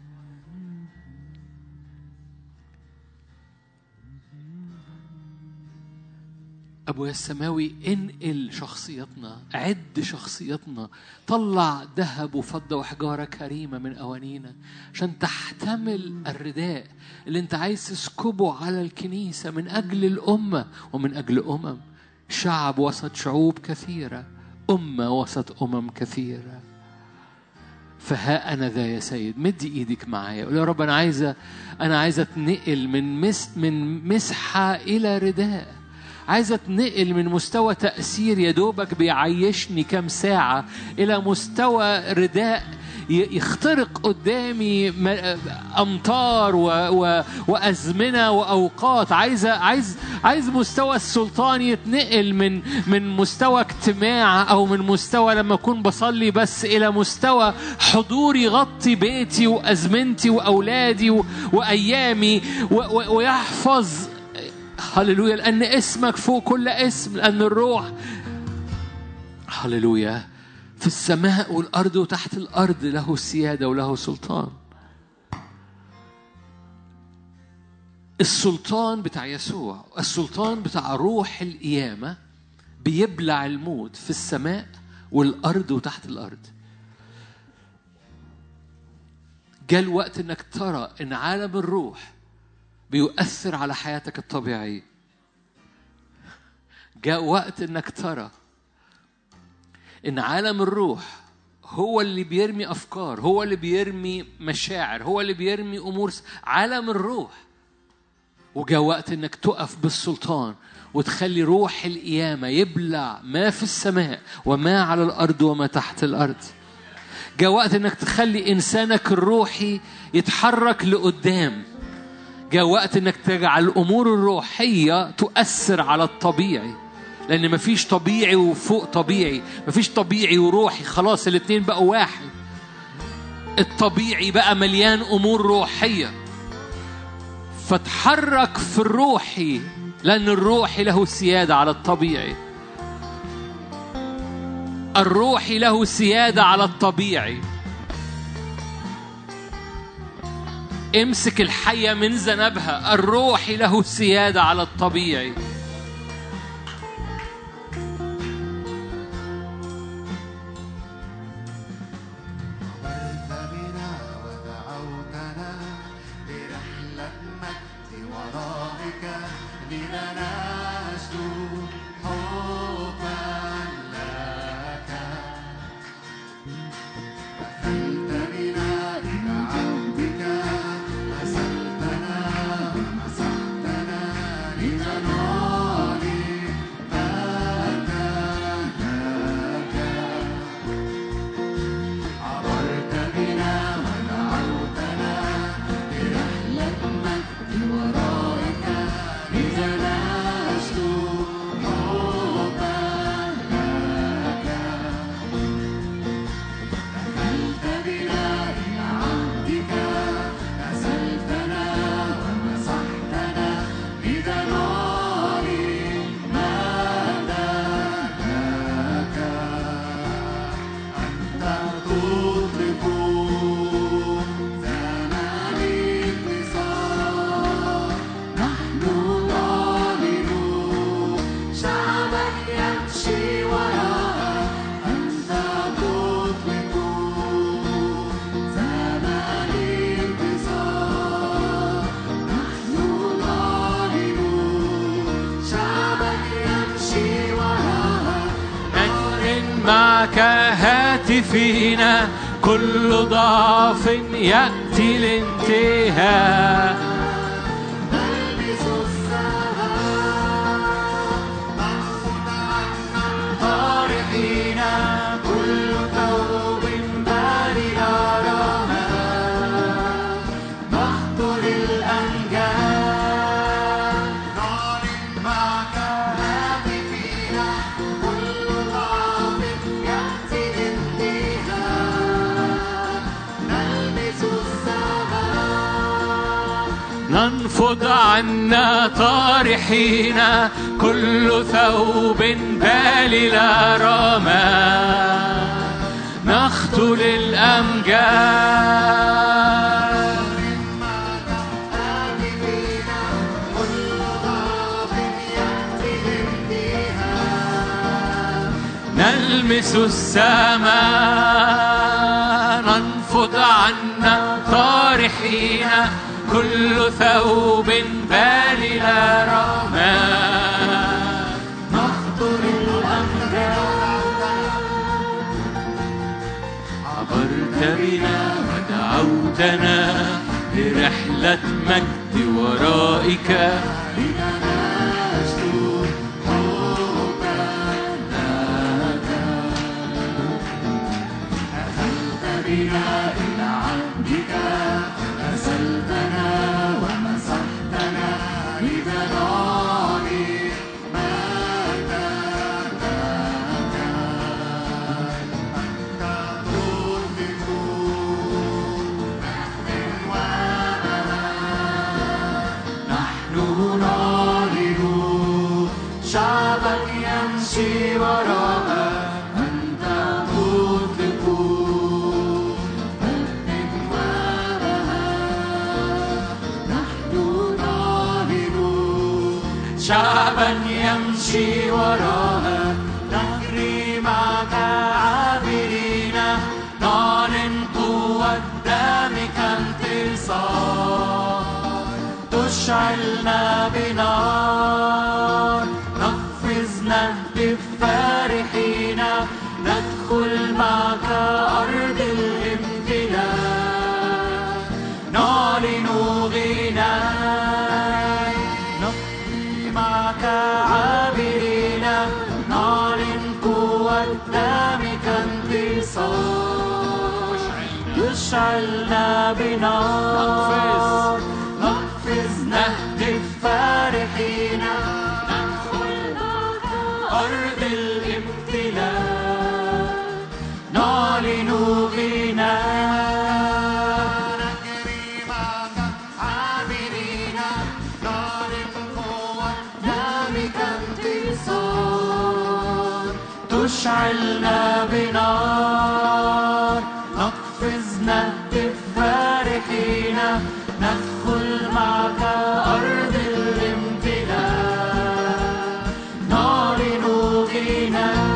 أبويا السماوي انقل شخصيتنا عد شخصيتنا طلع ذهب وفضة وحجارة كريمة من أوانينا عشان تحتمل الرداء اللي أنت عايز تسكبه على الكنيسة من أجل الأمة ومن أجل أمم شعب وسط شعوب كثيرة أمة وسط أمم كثيرة فها أنا ذا يا سيد مد إيدك معايا قول يا رب أنا عايزة أنا عايزة أتنقل من مس من مسحة إلى رداء عايزة أتنقل من مستوى تأثير يا دوبك بيعيشني كام ساعة إلى مستوى رداء ي- يخترق قدامي م- امطار و... و... وازمنه واوقات عايز عايز عايز مستوى السلطان يتنقل من من مستوى اجتماع او من مستوى لما اكون بصلي بس الى مستوى حضور يغطي بيتي وازمنتي واولادي و... وايامي و... و... ويحفظ هللويا لان اسمك فوق كل اسم لان الروح هللويا في السماء والارض وتحت الارض له سياده وله سلطان السلطان بتاع يسوع السلطان بتاع روح القيامه بيبلع الموت في السماء والارض وتحت الارض جاء الوقت انك ترى ان عالم الروح بيؤثر على حياتك الطبيعيه جاء وقت انك ترى ان عالم الروح هو اللي بيرمي افكار هو اللي بيرمي مشاعر هو اللي بيرمي امور س- عالم الروح وجاء وقت انك تقف بالسلطان وتخلي روح القيامه يبلع ما في السماء وما على الارض وما تحت الارض جاء وقت انك تخلي انسانك الروحي يتحرك لقدام جاء وقت انك تجعل الامور الروحيه تؤثر على الطبيعي لان مفيش طبيعي وفوق طبيعي مفيش طبيعي وروحي خلاص الاتنين بقوا واحد الطبيعي بقى مليان امور روحيه فتحرك في الروحي لان الروحي له سياده على الطبيعي الروحي له سياده على الطبيعي امسك الحية من ذنبها الروحي له سيادة على الطبيعي أمرت بنا ودعوتنا لرحلة مجد ورائك لنناشد حبا لك دخلت بنا إلى عبدك غسلتنا ومسحتنا لننال مجدا لك عبرت بنا ودعوتنا لرحلة مجد ورائك لتناشد حبا لك دخلت بنا إلى عبدك غسلتنا ومسحتنا لتنال مجدا لك أنت تطلق زمان الانتصار نحن نعلن شعبك يمشي وراءك أنت تطلق زمان الانتصار نحن نعلن شعبك يمشي وراءك نجر معك هاتفينا كل ضعف يأتي الانتهاء نلبس السماء نحصد عنا طارحين كل ثوب بارد رماد نحضر الأنجاب نعلن معك هاتفين كل ضعف يأتي الانتهاء نلبس السماء ننفض عنا طارحين كل ثوب بالل رماد نخطو للأمجاد نلمس السماء ننفض عنا طارحين كل ثوب بالل رماد نخطر الأمجاد عبرت بنا ودعوتنا لرحلة مجد ورائك لنناشد حبا لك أخذت بنا نعلن مجدك أنت تطلق نحن نعلن شعبك يمشي وراءك أنت مطلق مجد وبهاء نحن نعلن شعبا يمشي وراءك نجري معك عابرين نعلن قوة دمك انتصار تشعلنا بنار نقفز نهتف فرحين ندخل معك أرض الامتلاك نعلن غناك نقضي معك عابرين نعلن قوة دمك انتصار يشعلنا بنار نقفز نهتف فرحين ندخل معك أرض الامتلاك نعلن غناك نجري معك عابرين نعلن قوة دمك انتصار تشعلنا بنار نقفز نهتف فرحين ندخل معك أرض الامتلاك نعلن غناك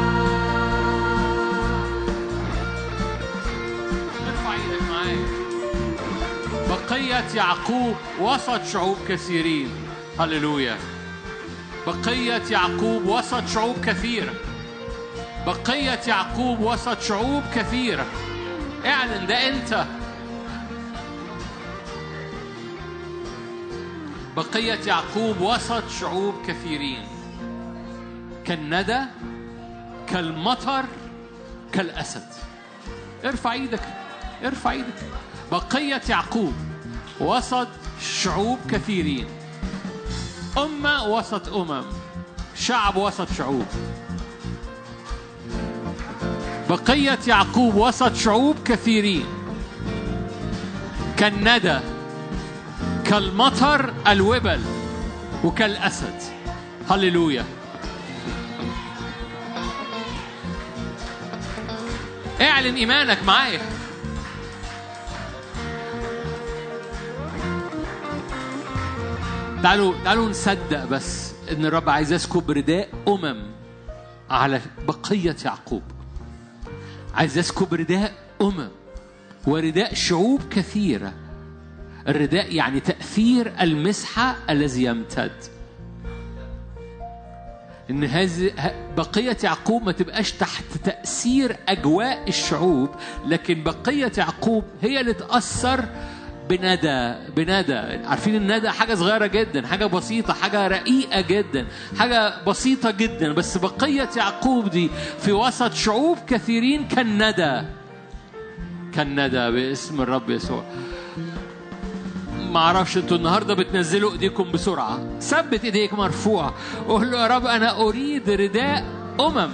ارفع ايدك معايا بقية يعقوب وسط شعوب كثيرين هللويا بقية يعقوب وسط شعوب كثيرة بقية يعقوب وسط شعوب كثيرة اعلن ده انت بقية يعقوب وسط شعوب كثيرين كالندى كالمطر كالأسد ارفع ايدك ارفع ايدك بقية يعقوب وسط شعوب كثيرين أمة وسط أمم شعب وسط شعوب بقية يعقوب وسط شعوب كثيرين كالندى كالمطر الوبل وكالأسد هللويا اعلن ايمانك معايا تعالوا تعالوا نصدق بس ان الرب عايز يسكب رداء امم على بقيه يعقوب عايز يسكب رداء امم ورداء شعوب كثيره الرداء يعني تاثير المسحه الذي يمتد ان هذه بقيه يعقوب ما تبقاش تحت تاثير اجواء الشعوب لكن بقيه يعقوب هي اللي تاثر بندى بندى عارفين الندى حاجه صغيره جدا حاجه بسيطه حاجه رقيقه جدا حاجه بسيطه جدا بس بقيه يعقوب دي في وسط شعوب كثيرين كالندى كالندى باسم الرب يسوع ما اعرفش انتوا النهارده بتنزلوا ايديكم بسرعه ثبت ايديك مرفوعه قول له يا رب انا اريد رداء امم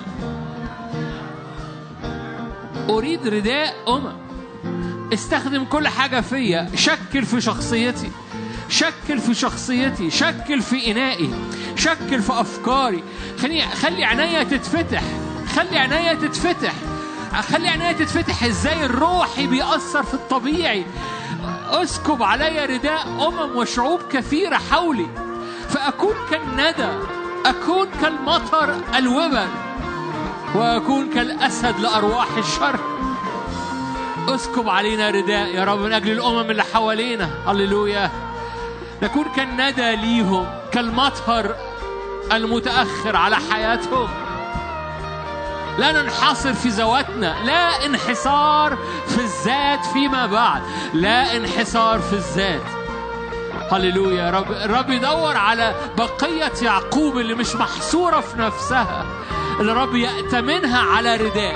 اريد رداء امم استخدم كل حاجه فيا شكل في شخصيتي شكل في شخصيتي شكل في انائي شكل في افكاري خلي خلي عينيا تتفتح خلي عينيا تتفتح خلي عينيا تتفتح ازاي الروحي بيأثر في الطبيعي اسكب علي رداء امم وشعوب كثيره حولي فاكون كالندى اكون كالمطر الوبل واكون كالاسد لارواح الشر اسكب علينا رداء يا رب من اجل الامم اللي حوالينا هللويا نكون كالندى ليهم كالمطر المتاخر على حياتهم لا ننحصر في ذواتنا لا انحصار في الذات فيما بعد لا انحصار في الذات هللويا رب الرب يدور على بقية يعقوب اللي مش محصورة في نفسها اللي الرب يأتمنها على رداء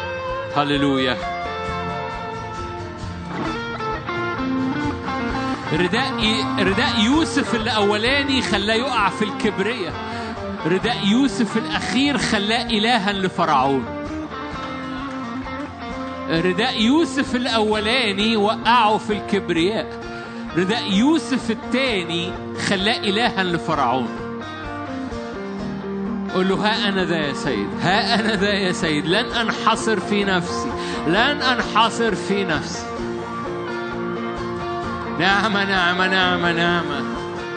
هللويا رداء رداء يوسف الاولاني خلاه يقع في الكبرية رداء يوسف الاخير خلاه الها لفرعون رداء يوسف الاولاني وقعه في الكبرياء رداء يوسف الثاني خلاه الها لفرعون قل له ها أنا ذا يا سيد ها أنا ذا يا سيد لن أنحصر في نفسي لن أنحصر في نفسي نعمة نعمة نعمة نعمة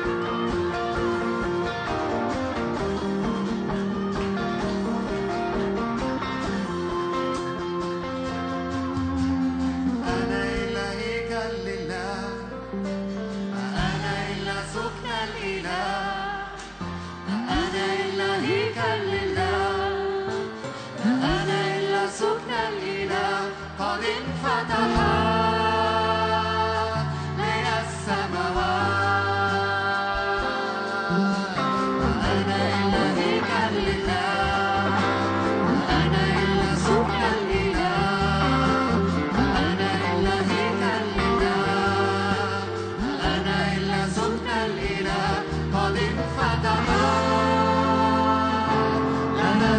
أنا إلا هيكل لله ما أنا إلا سكن الإله ما أنا إلا هيكل لله ما أنا إلا سكن الإله قد انفتح لي السماوات ما أنا إلا هيكل لله ما أنا إلا سكن الإله أنا إلا هيكل لله أنا إلا سكن الإله قد انفتح لنا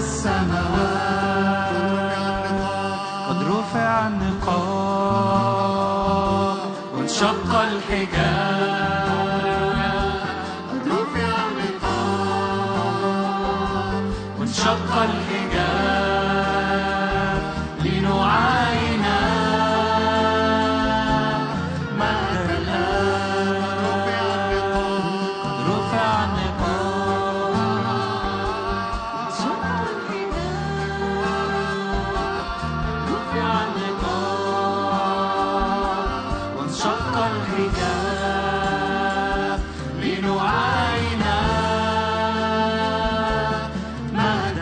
السماوات قد رفع النقاب وانشق الحجاب قد رفع النقاب وانشق الحجاب لنعاين مجد الآب رفع النقاب قد رفع النقاب رفع النقاب وانشق الحجاب لنعاين مجد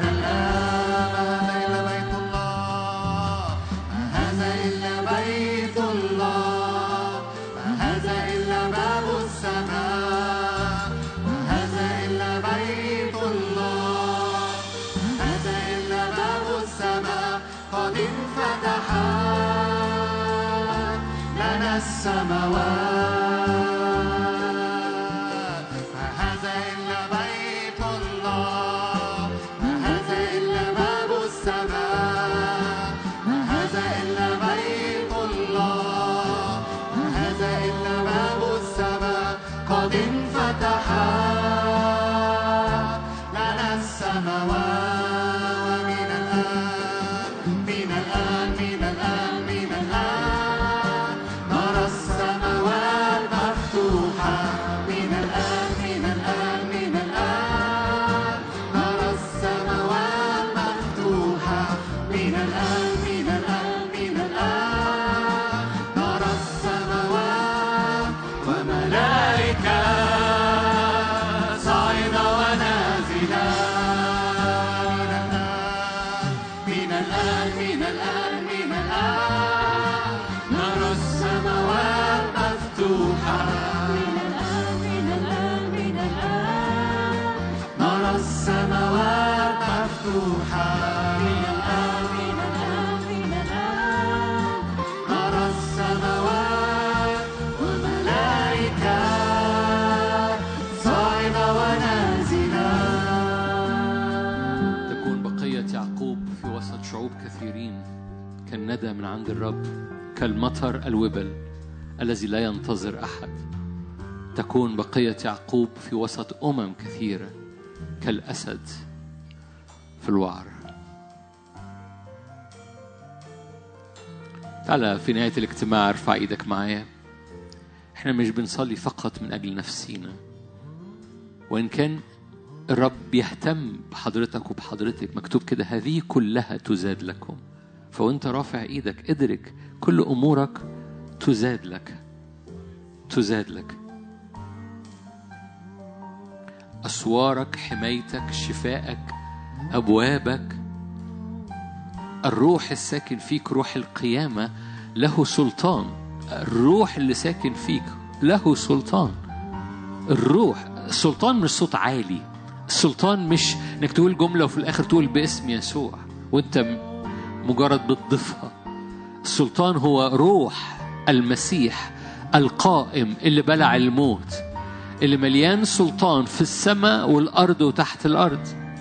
الآب ما هذا إلا بيت الله ما هذا إلا باب السماء ما هذا إلا بيت الله ما هذا إلا باب السماء قد انفتح لنا السماوات ما هذا إلا بيت الله ما هذا إلا باب السماء ما هذا إلا بيت الله ما هذا إلا باب السماء قد انفتح لنا السماوات من الآن من الآن من الآن من الآن نرى السماوات مفتوحة من الآن من الآن من الآن نرى السماوات مفتوحة من الآن من الآن من الآن نرى السماوات وملائكة صاعدة ونازلة من الآن من الآن من الآن نرى السماوات مفتوحة من الآن من الآن من الآن نرى السماوات مفتوحة من الآن من الآن من الآن نرى السماوات وملائكة صاعدة ونازلة تكون بقية يعقوب في وسط شعوب كثيرين كالندى من عند الرب كالمطر الوبل الذي لا ينتظر أحد تكون بقية يعقوب في وسط أمم كثيرة كالأسد في الوعر تعالى في نهاية الاجتماع ارفع ايدك معايا احنا مش بنصلي فقط من أجل نفسينا وإن كان الرب بيهتم بحضرتك وبحضرتك مكتوب كده هذه كلها تزاد لكم فوانت رافع ايدك ادرك كل امورك تزاد لك تزاد لك اسوارك حمايتك شفائك ابوابك الروح الساكن فيك روح القيامه له سلطان الروح اللي ساكن فيك له سلطان الروح السلطان مش صوت عالي السلطان مش انك تقول جمله وفي الاخر تقول باسم يسوع وانت م- مجرد بتضيفها السلطان هو روح المسيح القائم اللي بلع الموت اللي مليان سلطان في السماء والأرض وتحت الأرض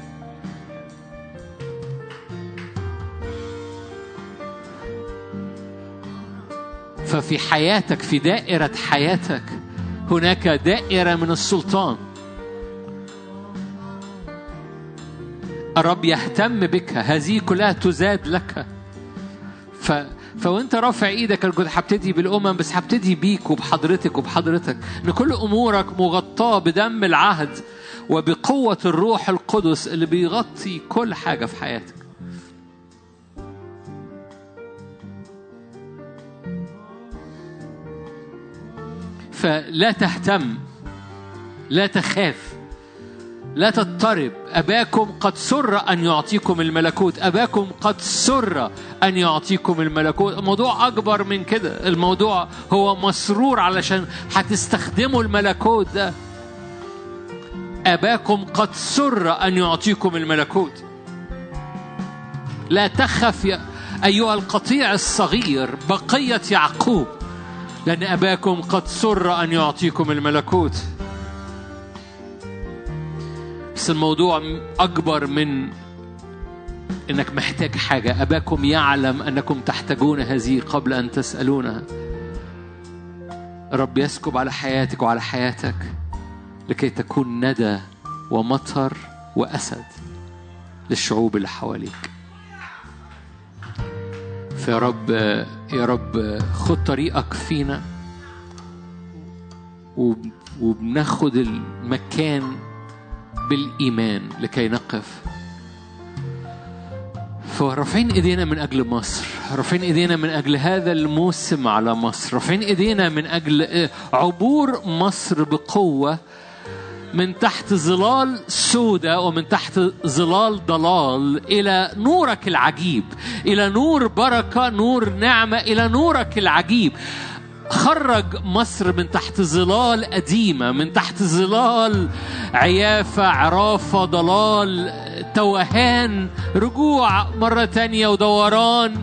ففي حياتك في دائرة حياتك هناك دائرة من السلطان الرب يهتم بك هذه كلها تزاد لك ف... فوانت رافع ايدك انا كنت هبتدي بالامم بس هبتدي بيك وبحضرتك وبحضرتك ان كل امورك مغطاه بدم العهد وبقوه الروح القدس اللي بيغطي كل حاجه في حياتك فلا تهتم لا تخاف لا تضطرب أباكم قد سر أن يعطيكم الملكوت أباكم قد سر أن يعطيكم الملكوت الموضوع أكبر من كده الموضوع هو مسرور علشان هتستخدموا الملكوت ده أباكم قد سر أن يعطيكم الملكوت لا تخف يا أيها القطيع الصغير بقية يعقوب لأن أباكم قد سر أن يعطيكم الملكوت بس الموضوع أكبر من إنك محتاج حاجة أباكم يعلم أنكم تحتاجون هذه قبل أن تسألونها رب يسكب على حياتك وعلى حياتك لكي تكون ندى ومطر وأسد للشعوب اللي حواليك فيا رب يا رب خد طريقك فينا وب- وبناخد المكان بالإيمان لكي نقف فرافعين ايدينا من اجل مصر رافعين ايدينا من اجل هذا الموسم على مصر رافعين ايدينا من اجل عبور مصر بقوه من تحت ظلال سودة ومن تحت ظلال ضلال إلى نورك العجيب إلى نور بركة نور نعمة إلى نورك العجيب خرج مصر من تحت ظلال قديمة من تحت ظلال عيافة عرافة ضلال توهان رجوع مرة تانية ودوران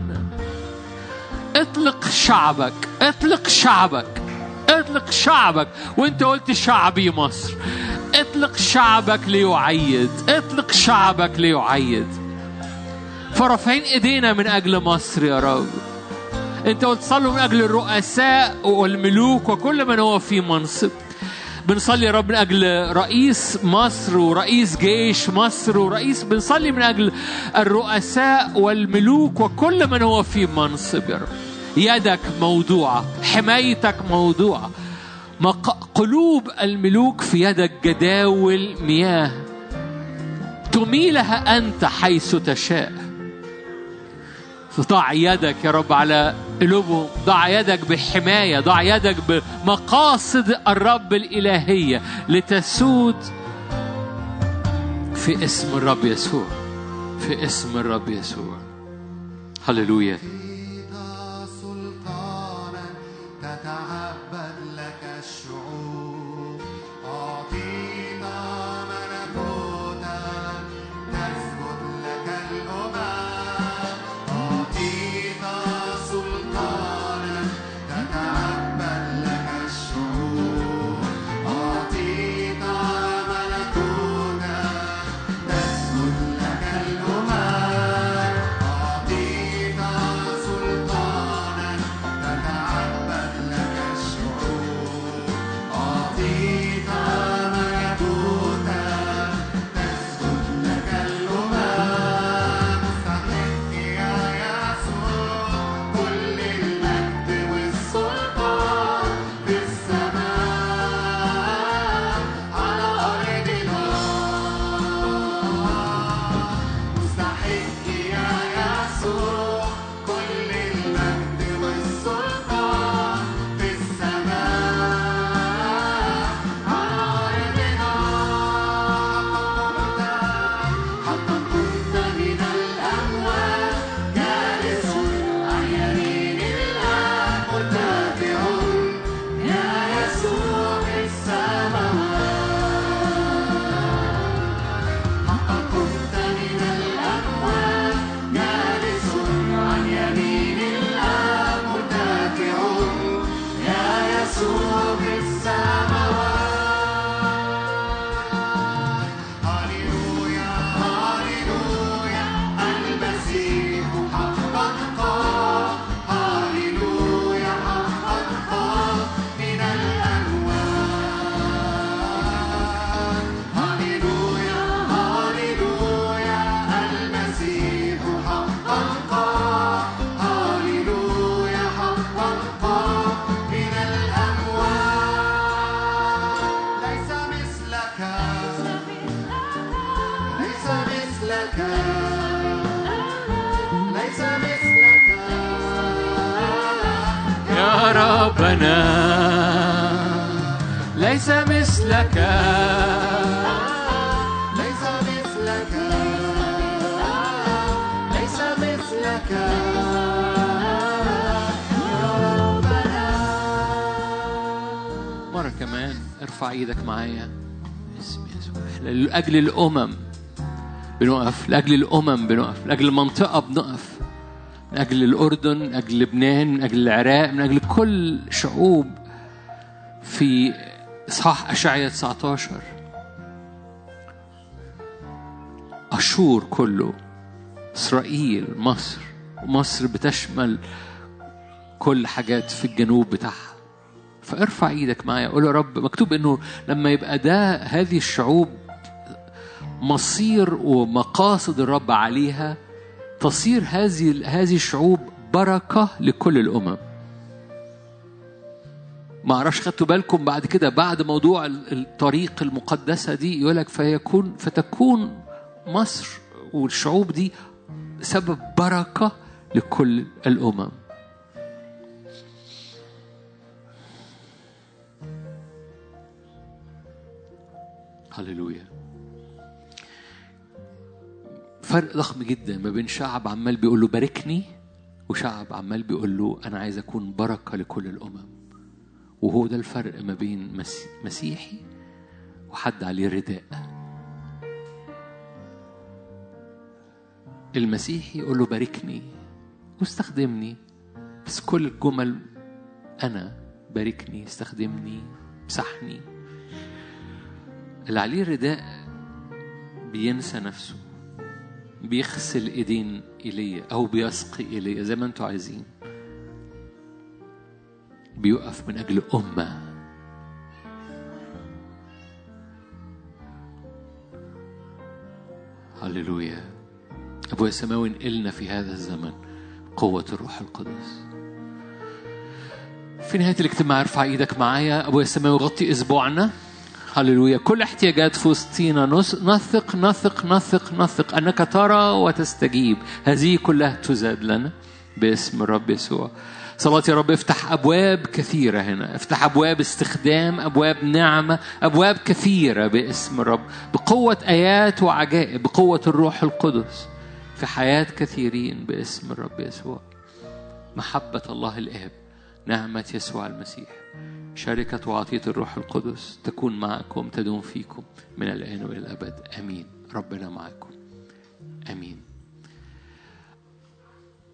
اطلق شعبك اطلق شعبك اطلق شعبك وانت قلت شعبي مصر اطلق شعبك ليعيد اطلق شعبك ليعيد فرافعين ايدينا من اجل مصر يا رب انت قلت صلوا من اجل الرؤساء والملوك وكل من هو في منصب بنصلي يا رب من اجل رئيس مصر ورئيس جيش مصر ورئيس بنصلي من اجل الرؤساء والملوك وكل من هو في منصب يا رب يدك موضوعه حمايتك موضوعه مق- قلوب الملوك في يدك جداول مياه تميلها انت حيث تشاء ضع يدك يا رب على قلوبهم ضع يدك بحماية ضع يدك بمقاصد الرب الإلهية لتسود في اسم الرب يسوع في اسم الرب يسوع هللويا أعطيت سلطانا تتعبد لك الشعوب أعطيت ملكوتا تسجد لك الأمم أعطيت سلطانا تتعبد لك الشعوب أعطيت ملكوتا تسجد لك الأمم أعطيت مثلك ليس مثلك يا ربنا ليس مثلك ليس مثلك ليس مثلك يا ربنا مرة كمان ارفع ايدك معايا باسم يسوع إحنا لأجل الأمم بنقف لأجل الأمم بنقف لأجل المنطقة بنقف من أجل الأردن من أجل لبنان من أجل العراق من أجل كل شعوب في إصحاح أشعية 19 أشور كله إسرائيل مصر ومصر بتشمل كل حاجات في الجنوب بتاعها فارفع ايدك معايا قول يا رب مكتوب انه لما يبقى ده هذه الشعوب مصير ومقاصد الرب عليها تصير هذه هذه الشعوب بركه لكل الامم ما اعرفش خدتوا بالكم بعد كده بعد موضوع ال- الطريق المقدسه دي يقول لك فيكون فتكون مصر والشعوب دي سبب بركه لكل الامم هللويا فرق ضخم جدا ما بين شعب عمال بيقول له باركني وشعب عمال بيقول له انا عايز اكون بركه لكل الامم وهو ده الفرق ما بين مس- مسيحي وحد عليه رداء المسيحي يقول له باركني واستخدمني بس كل الجمل انا باركني استخدمني امسحني اللي عليه رداء بينسى نفسه بيغسل ايدين ايليا او بيسقي ايليا زي ما انتوا عايزين بيقف من اجل امه هللويا ابويا السماوي انقلنا في هذا الزمن قوه الروح القدس في نهايه الاجتماع ارفع ايدك معايا ابويا السماوي غطي اسبوعنا هللويا كل احتياجات في وسطينا نس- نثق نثق نثق نثق انك ترى وتستجيب هذه كلها تزاد لنا باسم الرب يسوع صلاتي يا رب افتح ابواب كثيره هنا افتح ابواب استخدام ابواب نعمه ابواب كثيره باسم الرب بقوه ايات وعجائب بقوه الروح القدس في حياه كثيرين باسم الرب يسوع محبه الله الاب نعمه يسوع المسيح شركة وعطية الروح القدس تكون معكم تدوم فيكم من الآن وإلى الأبد آمين ربنا معكم آمين